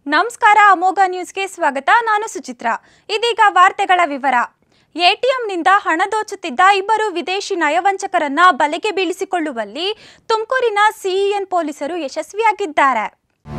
ನಮಸ್ಕಾರ ಅಮೋಘ ನ್ಯೂಸ್ಗೆ ಸ್ವಾಗತ ನಾನು ಸುಚಿತ್ರಾ ಇದೀಗ ವಾರ್ತೆಗಳ ವಿವರ ಎಟಿಎಂನಿಂದ ಹಣ ದೋಚುತ್ತಿದ್ದ ಇಬ್ಬರು ವಿದೇಶಿ ನಯವಂಚಕರನ್ನ ಬಲೆಗೆ ಬೀಳಿಸಿಕೊಳ್ಳುವಲ್ಲಿ ತುಮಕೂರಿನ ಸಿಇಎನ್ ಪೊಲೀಸರು ಯಶಸ್ವಿಯಾಗಿದ್ದಾರೆ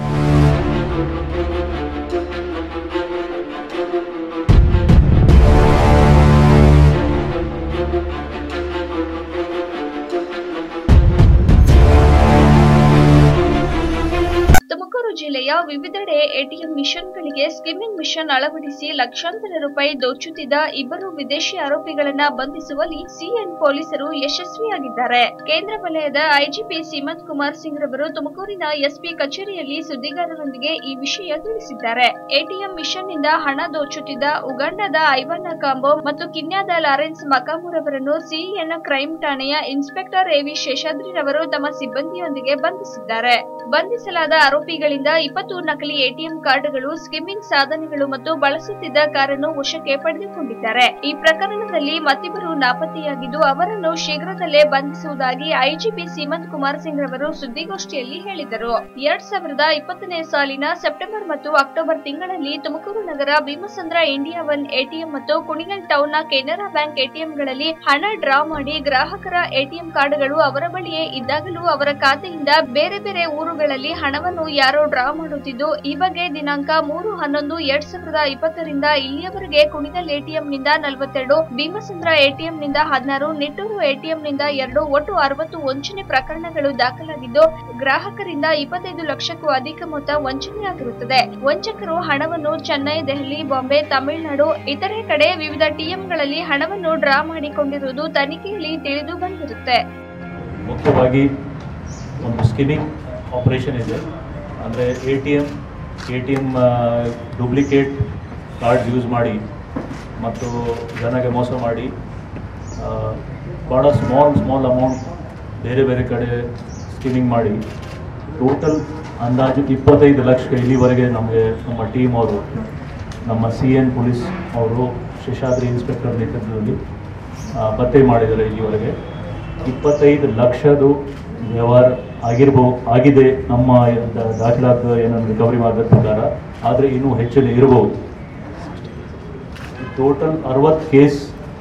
ತುಮಕೂರು ಜಿಲ್ಲೆಯ ವಿವಿಧೆಡೆ ಎಟಿಎಂ ಮಿಷನ್ಗಳಿಗೆ ಸ್ಕಿಮ್ಮಿಂಗ್ ಮಿಷನ್ ಅಳವಡಿಸಿ ಲಕ್ಷಾಂತರ ರೂಪಾಯಿ ದೋಚುತ್ತಿದ್ದ ಇಬ್ಬರು ವಿದೇಶಿ ಆರೋಪಿಗಳನ್ನ ಬಂಧಿಸುವಲ್ಲಿ ಸಿಎನ್ ಪೊಲೀಸರು ಯಶಸ್ವಿಯಾಗಿದ್ದಾರೆ ಕೇಂದ್ರ ವಲಯದ ಐಜಿಪಿ ಸೀಮಂತ್ ಕುಮಾರ್ ಸಿಂಗ್ ರವರು ತುಮಕೂರಿನ ಎಸ್ಪಿ ಕಚೇರಿಯಲ್ಲಿ ಸುದ್ದಿಗಾರರೊಂದಿಗೆ ಈ ವಿಷಯ ತಿಳಿಸಿದ್ದಾರೆ ಎಟಿಎಂ ಮಿಷನ್ ನಿಂದ ಹಣ ದೋಚುತ್ತಿದ್ದ ಉಗಾಂಡದ ಐವನ್ನ ಕಾಂಬೋ ಮತ್ತು ಕಿನ್ಯಾದ ಲಾರೆನ್ಸ್ ಮಕಾಮೂರ್ ಅವರನ್ನು ಸಿಇಎನ್ ಕ್ರೈಂ ಠಾಣೆಯ ಇನ್ಸ್ಪೆಕ್ಟರ್ ಎವಿ ಶೇಷಾದ್ರಿರವರು ತಮ್ಮ ಸಿಬ್ಬಂದಿಯೊಂದಿಗೆ ಬಂಧಿಸಿದ್ದಾರೆ ಬಂಧಿಸಲಾದ ಆರೋಪಿಗಳಿಂದ ಇಪ್ಪತ್ತು ನಕಲಿ ಎಟಿಎಂ ಕಾರ್ಡ್ಗಳು ಸ್ಕಿಮ್ಮಿಂಗ್ ಸಾಧನಗಳು ಮತ್ತು ಬಳಸುತ್ತಿದ್ದ ಕಾರನ್ನು ವಶಕ್ಕೆ ಪಡೆದುಕೊಂಡಿದ್ದಾರೆ ಈ ಪ್ರಕರಣದಲ್ಲಿ ಮತ್ತಿಬ್ಬರು ನಾಪತ್ತೆಯಾಗಿದ್ದು ಅವರನ್ನು ಶೀಘ್ರದಲ್ಲೇ ಬಂಧಿಸುವುದಾಗಿ ಐಜಿಪಿ ಸೀಮಂತ್ ಕುಮಾರ್ ಸಿಂಗ್ ರವರು ಸುದ್ದಿಗೋಷ್ಠಿಯಲ್ಲಿ ಹೇಳಿದರು ಎರಡ್ ಸಾವಿರದ ಇಪ್ಪತ್ತನೇ ಸಾಲಿನ ಸೆಪ್ಟೆಂಬರ್ ಮತ್ತು ಅಕ್ಟೋಬರ್ ತಿಂಗಳಲ್ಲಿ ತುಮಕೂರು ನಗರ ಭೀಮಸಂದ್ರ ಇಂಡಿಯಾ ಒನ್ ಎಟಿಎಂ ಮತ್ತು ಕುಣಿಗಲ್ ಟೌನ್ನ ಕೆನರಾ ಬ್ಯಾಂಕ್ ಎಟಿಎಂಗಳಲ್ಲಿ ಹಣ ಡ್ರಾ ಮಾಡಿ ಗ್ರಾಹಕರ ಎಟಿಎಂ ಕಾರ್ಡ್ಗಳು ಅವರ ಬಳಿಯೇ ಇದ್ದಾಗಲೂ ಅವರ ಖಾತೆಯಿಂದ ಬೇರೆ ಬೇರೆ ಊರುಗಳಲ್ಲಿ ಹಣವನ್ನು ಯಾರೋ ಡ್ರಾ ಮಾಡುತ್ತಿದ್ದು ಈ ಬಗ್ಗೆ ದಿನಾಂಕ ಮೂರು ಹನ್ನೊಂದು ಎರಡ್ ಸಾವಿರದ ಇಪ್ಪತ್ತರಿಂದ ಇಲ್ಲಿಯವರೆಗೆ ಕುಣಿಗಲ್ ಎಟಿಎಂ ನಿಂದ ನಲವತ್ತೆರಡು ಭೀಮಸಂದ್ರ ಎಟಿಎಂ ನಿಂದ ಹದಿನಾರು ನಿಟ್ಟೂರು ಎಟಿಎಂ ನಿಂದ ಎರಡು ಒಟ್ಟು ಅರವತ್ತು ವಂಚನೆ ಪ್ರಕರಣಗಳು ದಾಖಲಾಗಿದ್ದು ಗ್ರಾಹಕರಿಂದ ಇಪ್ಪತ್ತೈದು ಲಕ್ಷಕ್ಕೂ ಅಧಿಕ ಮೊತ್ತ ವಂಚನೆಯಾಗಿರುತ್ತದೆ ವಂಚಕರು ಹಣವನ್ನು ಚೆನ್ನೈ ದೆಹಲಿ ಬಾಂಬೆ ತಮಿಳುನಾಡು ಇತರೆ ಕಡೆ ವಿವಿಧ ಟಿಎಂಗಳಲ್ಲಿ ಹಣವನ್ನು ಡ್ರಾ ಮಾಡಿಕೊಂಡಿರುವುದು ತನಿಖೆಯಲ್ಲಿ ತಿಳಿದು ಬಂದಿರುತ್ತೆ ಮುಖ್ಯವಾಗಿ ಒಂದು ಸ್ಕಿಮ್ಮಿಂಗ್ ಆಪರೇಷನ್ ಇದೆ ಅಂದರೆ A T M A T M duplicate cards use ಮಾಡಿ ಮತ್ತು ಜನಗೆ ಮೋಸ ಮಾಡಿ ಆ, ಭಾಳ ಸ್ಮಾಲ್ ಸ್ಮಾಲ್ ಅಮೌಂಟ್ ಬೇರೆ ಬೇರೆ ಕಡೆ ಸ್ಕಿಮ್ಮಿಂಗ್ ಮಾಡಿ ಟೋಟಲ್ ಅಂದಾಜು ಇಪ್ಪತ್ತೈದು ಲಕ್ಷ ಇಲ್ಲಿವರೆಗೆ ನಮಗೆ ನಮ್ಮ ಟೀಮ್ ಅವರು ನಮ್ಮ ಸಿ ಎನ್ ಪೊಲೀಸ್ ಅವರು ಶೇಷಾದ್ರಿ ಇನ್ಸ್ಪೆಕ್ಟರ್ ನೇತೃತ್ವದಲ್ಲಿ ಆ, ಪತ್ತೆ ಮಾಡಿದ್ದಾರೆ ಇಲ್ಲಿವರೆಗೆ ಇಪ್ಪತ್ತೈದು ಲಕ್ಷದು ವ್ಯವಹಾರ ಆಗಿರ್ಬೋದು ಆಗಿದೆ ನಮ್ಮ ದ- ದಾಖಲಾದ ಏನನ್ನು ರಿಕವರಿ ಮಾಡಿದ ಪ್ರಕಾರ ಆದರೆ ಇನ್ನೂ ಹೆಚ್ಚಿನ ಇರಬಹುದು ಟೋಟಲ್ ಅರವತ್ತು ಕೇಸ್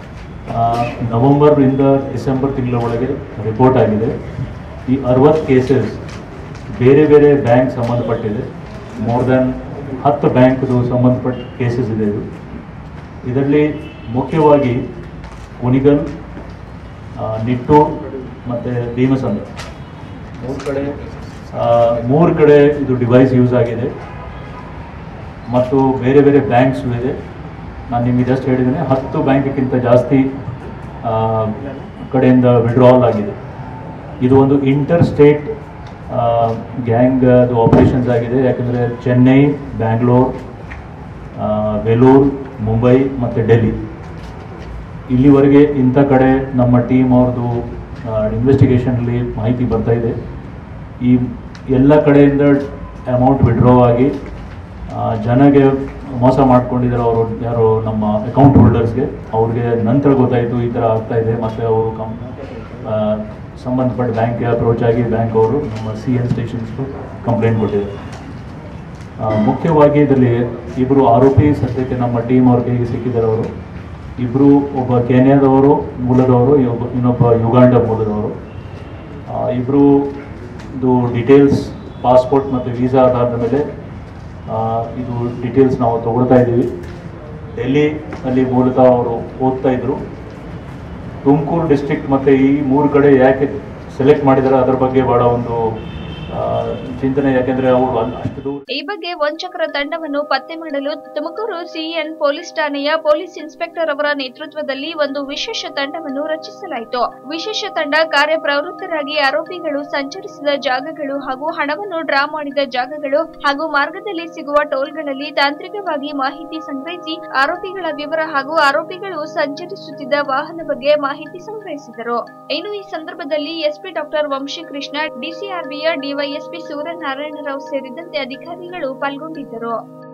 ನವಂಬರ್ನಿಂದ ಡಿಸೆಂಬರ್ ತಿಂಗಳ ಒಳಗೆ ರಿಪೋರ್ಟ್ ಆಗಿದೆ ಈ ಅರವತ್ತು ಕೇಸಸ್ ಬೇರೆ ಬೇರೆ ಬ್ಯಾಂಕ್ ಸಂಬಂಧಪಟ್ಟಿದೆ ಮೋರ್ ದ್ಯಾನ್ ಹತ್ತು ಬ್ಯಾಂಕ್ದು ಸಂಬಂಧಪಟ್ಟ ಕೇಸಸ್ ಇದೆ ಇದು ಇದರಲ್ಲಿ ಮುಖ್ಯವಾಗಿ ಕುಣಿಗಲ್ ಆ, ನಿಟ್ಟೂರ್ ಮತ್ತು ಭೀಮಸಂದ್ರ ಮೂರು ಕಡೆ ಆ, ಮೂರು ಕಡೆ ಇದು ಡಿವೈಸ್ ಯೂಸ್ ಆಗಿದೆ ಮತ್ತು ಬೇರೆ ಬೇರೆ ಬ್ಯಾಂಕ್ಸು ಇದೆ ನಾನು ನಿಮಗೆ ಜಸ್ಟ್ ಹೇಳಿದ್ದೇನೆ ಹತ್ತು ಬ್ಯಾಂಕ್ಗಿಂತ ಜಾಸ್ತಿ ಆ, ಕಡೆಯಿಂದ ವಿಡ್ರಾವಲ್ ಆಗಿದೆ ಇದು ಒಂದು ಇಂಟರ್ ಸ್ಟೇಟ್ ಗ್ಯಾಂಗ್ ಅದು ಆಪರೇಷನ್ಸ್ ಆಗಿದೆ ಯಾಕಂದರೆ ಚೆನ್ನೈ ಬ್ಯಾಂಗ್ಳೂರ್ ಆ, ವೆಲೂರ್ ಮುಂಬೈ ಮತ್ತು ಡೆಲ್ಲಿ ಇಲ್ಲಿವರೆಗೆ ಇಂಥ ಕಡೆ ನಮ್ಮ ಟೀಮ್ ಅವ್ರದ್ದು ಇನ್ವೆಸ್ಟಿಗೇಷನಲ್ಲಿ ಮಾಹಿತಿ ಬರ್ತಾ ಇದೆ ಈ ಎಲ್ಲ ಕಡೆಯಿಂದ ಅಮೌಂಟ್ ವಿಡ್ರಾ ಆಗಿ ಆ, ಜನಗೆ ಮೋಸ ಮಾಡ್ಕೊಂಡಿದ್ದಾರೆ ಅವರು ಯಾರು ನಮ್ಮ ಅಕೌಂಟ್ ಹೋಲ್ಡರ್ಸ್ಗೆ ಅವ್ರಿಗೆ ನಂತರ ಗೊತ್ತಾಯಿತು ಈ ಥರ ಆಗ್ತಾ ಇದೆ ಮತ್ತು ಅವರು ಕಂ ಆ, ಸಂಬಂಧಪಟ್ಟ ಬ್ಯಾಂಕ್ಗೆ ಅಪ್ರೋಚ್ ಆಗಿ ಬ್ಯಾಂಕ್ ಅವರು ನಮ್ಮ ಸಿ ಎನ್ ಸ್ಟೇಷನ್ಸ್ಗೂ ಕಂಪ್ಲೇಂಟ್ ಕೊಟ್ಟಿದ್ದಾರೆ ಆ, ಮುಖ್ಯವಾಗಿ ಇದರಲ್ಲಿ ಇಬ್ಬರು ಆರೋಪಿ ಸದ್ಯಕ್ಕೆ ನಮ್ಮ ಟೀಮ್ ಅವ್ರ ಕೈಗೆ ಸಿಕ್ಕಿದ್ದಾರೆ ಅವರು ಇಬ್ಬರು ಒಬ್ಬ ಕೆನ್ಯಾದವರು ಮೂಲದವರು ಇನ್ನೊಬ್ಬ ಇನ್ನೊಬ್ಬ ಯುಗಾಂಡ ಮೂಲದವರು ಇಬ್ಬರು ಇದು ಡೀಟೇಲ್ಸ್ ಪಾಸ್ಪೋರ್ಟ್ ಮತ್ತು ವೀಸಾ ಆಧಾರದ ಮೇಲೆ ಆ, ಇದು ಡೀಟೇಲ್ಸ್ ನಾವು ತಗೊಳ್ತಾ ಇದ್ದೀವಿ ಡೆಲ್ಲಿ ಅಲ್ಲಿ ಮೂಲತಃ ಅವರು ಓದ್ತಾ ಇದ್ರು ತುಮಕೂರು ಡಿಸ್ಟ್ರಿಕ್ಟ್ ಮತ್ತು ಈ ಮೂರು ಕಡೆ ಯಾಕೆ ಸೆಲೆಕ್ಟ್ ಮಾಡಿದ್ದಾರೆ ಅದರ ಬಗ್ಗೆ ಭಾಳ ಒಂದು ಆ, ಚಿಂತನೆ ಯಾಕೆಂದರೆ ಅವರು ಅಲ್ಲಿ ಅಷ್ಟು ದೂರ ಈ ಬಗ್ಗೆ ವಂಚಕರ ತಂಡವನ್ನು ಪತ್ತೆ ಮಾಡಲು ತುಮಕೂರು ಸಿಎನ್ ಪೊಲೀಸ್ ಠಾಣೆಯ ಪೊಲೀಸ್ ಇನ್ಸ್ಪೆಕ್ಟರ್ ಅವರ ನೇತೃತ್ವದಲ್ಲಿ ಒಂದು ವಿಶೇಷ ತಂಡವನ್ನು ರಚಿಸಲಾಯಿತು ವಿಶೇಷ ತಂಡ ಕಾರ್ಯಪ್ರವೃತ್ತರಾಗಿ ಆರೋಪಿಗಳು ಸಂಚರಿಸಿದ ಜಾಗಗಳು ಹಾಗೂ ಹಣವನ್ನು ಡ್ರಾ ಮಾಡಿದ ಜಾಗಗಳು ಹಾಗೂ ಮಾರ್ಗದಲ್ಲಿ ಸಿಗುವ ಟೋಲ್ಗಳಲ್ಲಿ ತಾಂತ್ರಿಕವಾಗಿ ಮಾಹಿತಿ ಸಂಗ್ರಹಿಸಿ ಆರೋಪಿಗಳ ವಿವರ ಹಾಗೂ ಆರೋಪಿಗಳು ಸಂಚರಿಸುತ್ತಿದ್ದ ವಾಹನ ಬಗ್ಗೆ ಮಾಹಿತಿ ಸಂಗ್ರಹಿಸಿದರು ಇನ್ನು ಈ ಸಂದರ್ಭದಲ್ಲಿ ಎಸ್ಪಿ ಡಾಕ್ಟರ್ ವಂಶೀಕೃಷ್ಣ ಡಿಸಿಆರ್ಬಿಯ ಡಿವೈಎಸ್ಪಿ ಸೂರ್ಯನಾರಾಯಣರಾವ್ ಸೇರಿದಂತೆ ಅಧಿಕಾರಿಗಳು ಪಾಲ್ಗೊಂಡಿದ್ದರು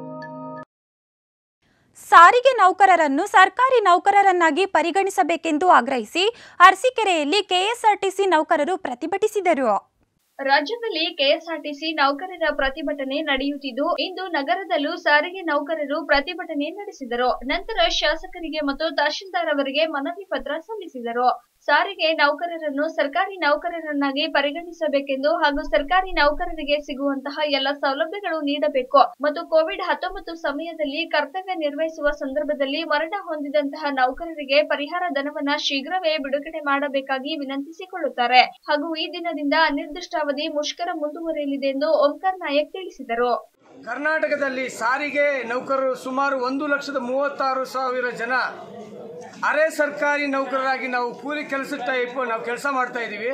ಸಾರಿಗೆ ನೌಕರರನ್ನು ಸರ್ಕಾರಿ ನೌಕರರನ್ನಾಗಿ ಪರಿಗಣಿಸಬೇಕೆಂದು ಆಗ್ರಹಿಸಿ ಅರಸೀಕೆರೆಯಲ್ಲಿ ಕೆಎಸ್ಆರ್ಟಿಸಿ ನೌಕರರು ಪ್ರತಿಭಟಿಸಿದರು ರಾಜ್ಯದಲ್ಲಿ ಕೆಎಸ್ಆರ್ಟಿಸಿ ನೌಕರರ ಪ್ರತಿಭಟನೆ ನಡೆಯುತ್ತಿದ್ದು ಇಂದು ನಗರದಲ್ಲೂ ಸಾರಿಗೆ ನೌಕರರು ಪ್ರತಿಭಟನೆ ನಡೆಸಿದರು ನಂತರ ಶಾಸಕರಿಗೆ ಮತ್ತು ತಹಶೀಲ್ದಾರ್ ಅವರಿಗೆ ಮನವಿ ಪತ್ರ ಸಲ್ಲಿಸಿದರು ಸಾರಿಗೆ ನೌಕರರನ್ನು ಸರ್ಕಾರಿ ನೌಕರರನ್ನಾಗಿ ಪರಿಗಣಿಸಬೇಕೆಂದು ಹಾಗೂ ಸರ್ಕಾರಿ ನೌಕರರಿಗೆ ಸಿಗುವಂತಹ ಎಲ್ಲ ಸೌಲಭ್ಯಗಳು ನೀಡಬೇಕು ಮತ್ತು ಕೋವಿಡ್ ಹತ್ತೊಂಬತ್ತು ಸಮಯದಲ್ಲಿ ಕರ್ತವ್ಯ ನಿರ್ವಹಿಸುವ ಸಂದರ್ಭದಲ್ಲಿ ಮರಣ ಹೊಂದಿದಂತಹ ನೌಕರರಿಗೆ ಪರಿಹಾರ ಧನವನ್ನ ಶೀಘ್ರವೇ ಬಿಡುಗಡೆ ಮಾಡಬೇಕಾಗಿ ವಿನಂತಿಸಿಕೊಳ್ಳುತ್ತಾರೆ ಹಾಗೂ ಈ ದಿನದಿಂದ ಅನಿರ್ದಿಷ್ಟಾವಧಿ ಮುಷ್ಕರ ಮುಂದುವರಿಯಲಿದೆ ಎಂದು ಓಂಕಾರ್ ನಾಯಕ್ ತಿಳಿಸಿದರು ಕರ್ನಾಟಕದಲ್ಲಿ ಸಾರಿಗೆ ನೌಕರರು ಸುಮಾರು ಒಂದು ಲಕ್ಷದ ಮೂವತ್ತಾರು ಸಾವಿರ ಜನ ಅರೆ ಸರ್ಕಾರಿ ನೌಕರರಾಗಿ ನಾವು ಕೂಲಿ ಕೆಲಸ ಟೈಪ್ ನಾವು ಕೆಲಸ ಮಾಡ್ತಾ ಇದ್ದೀವಿ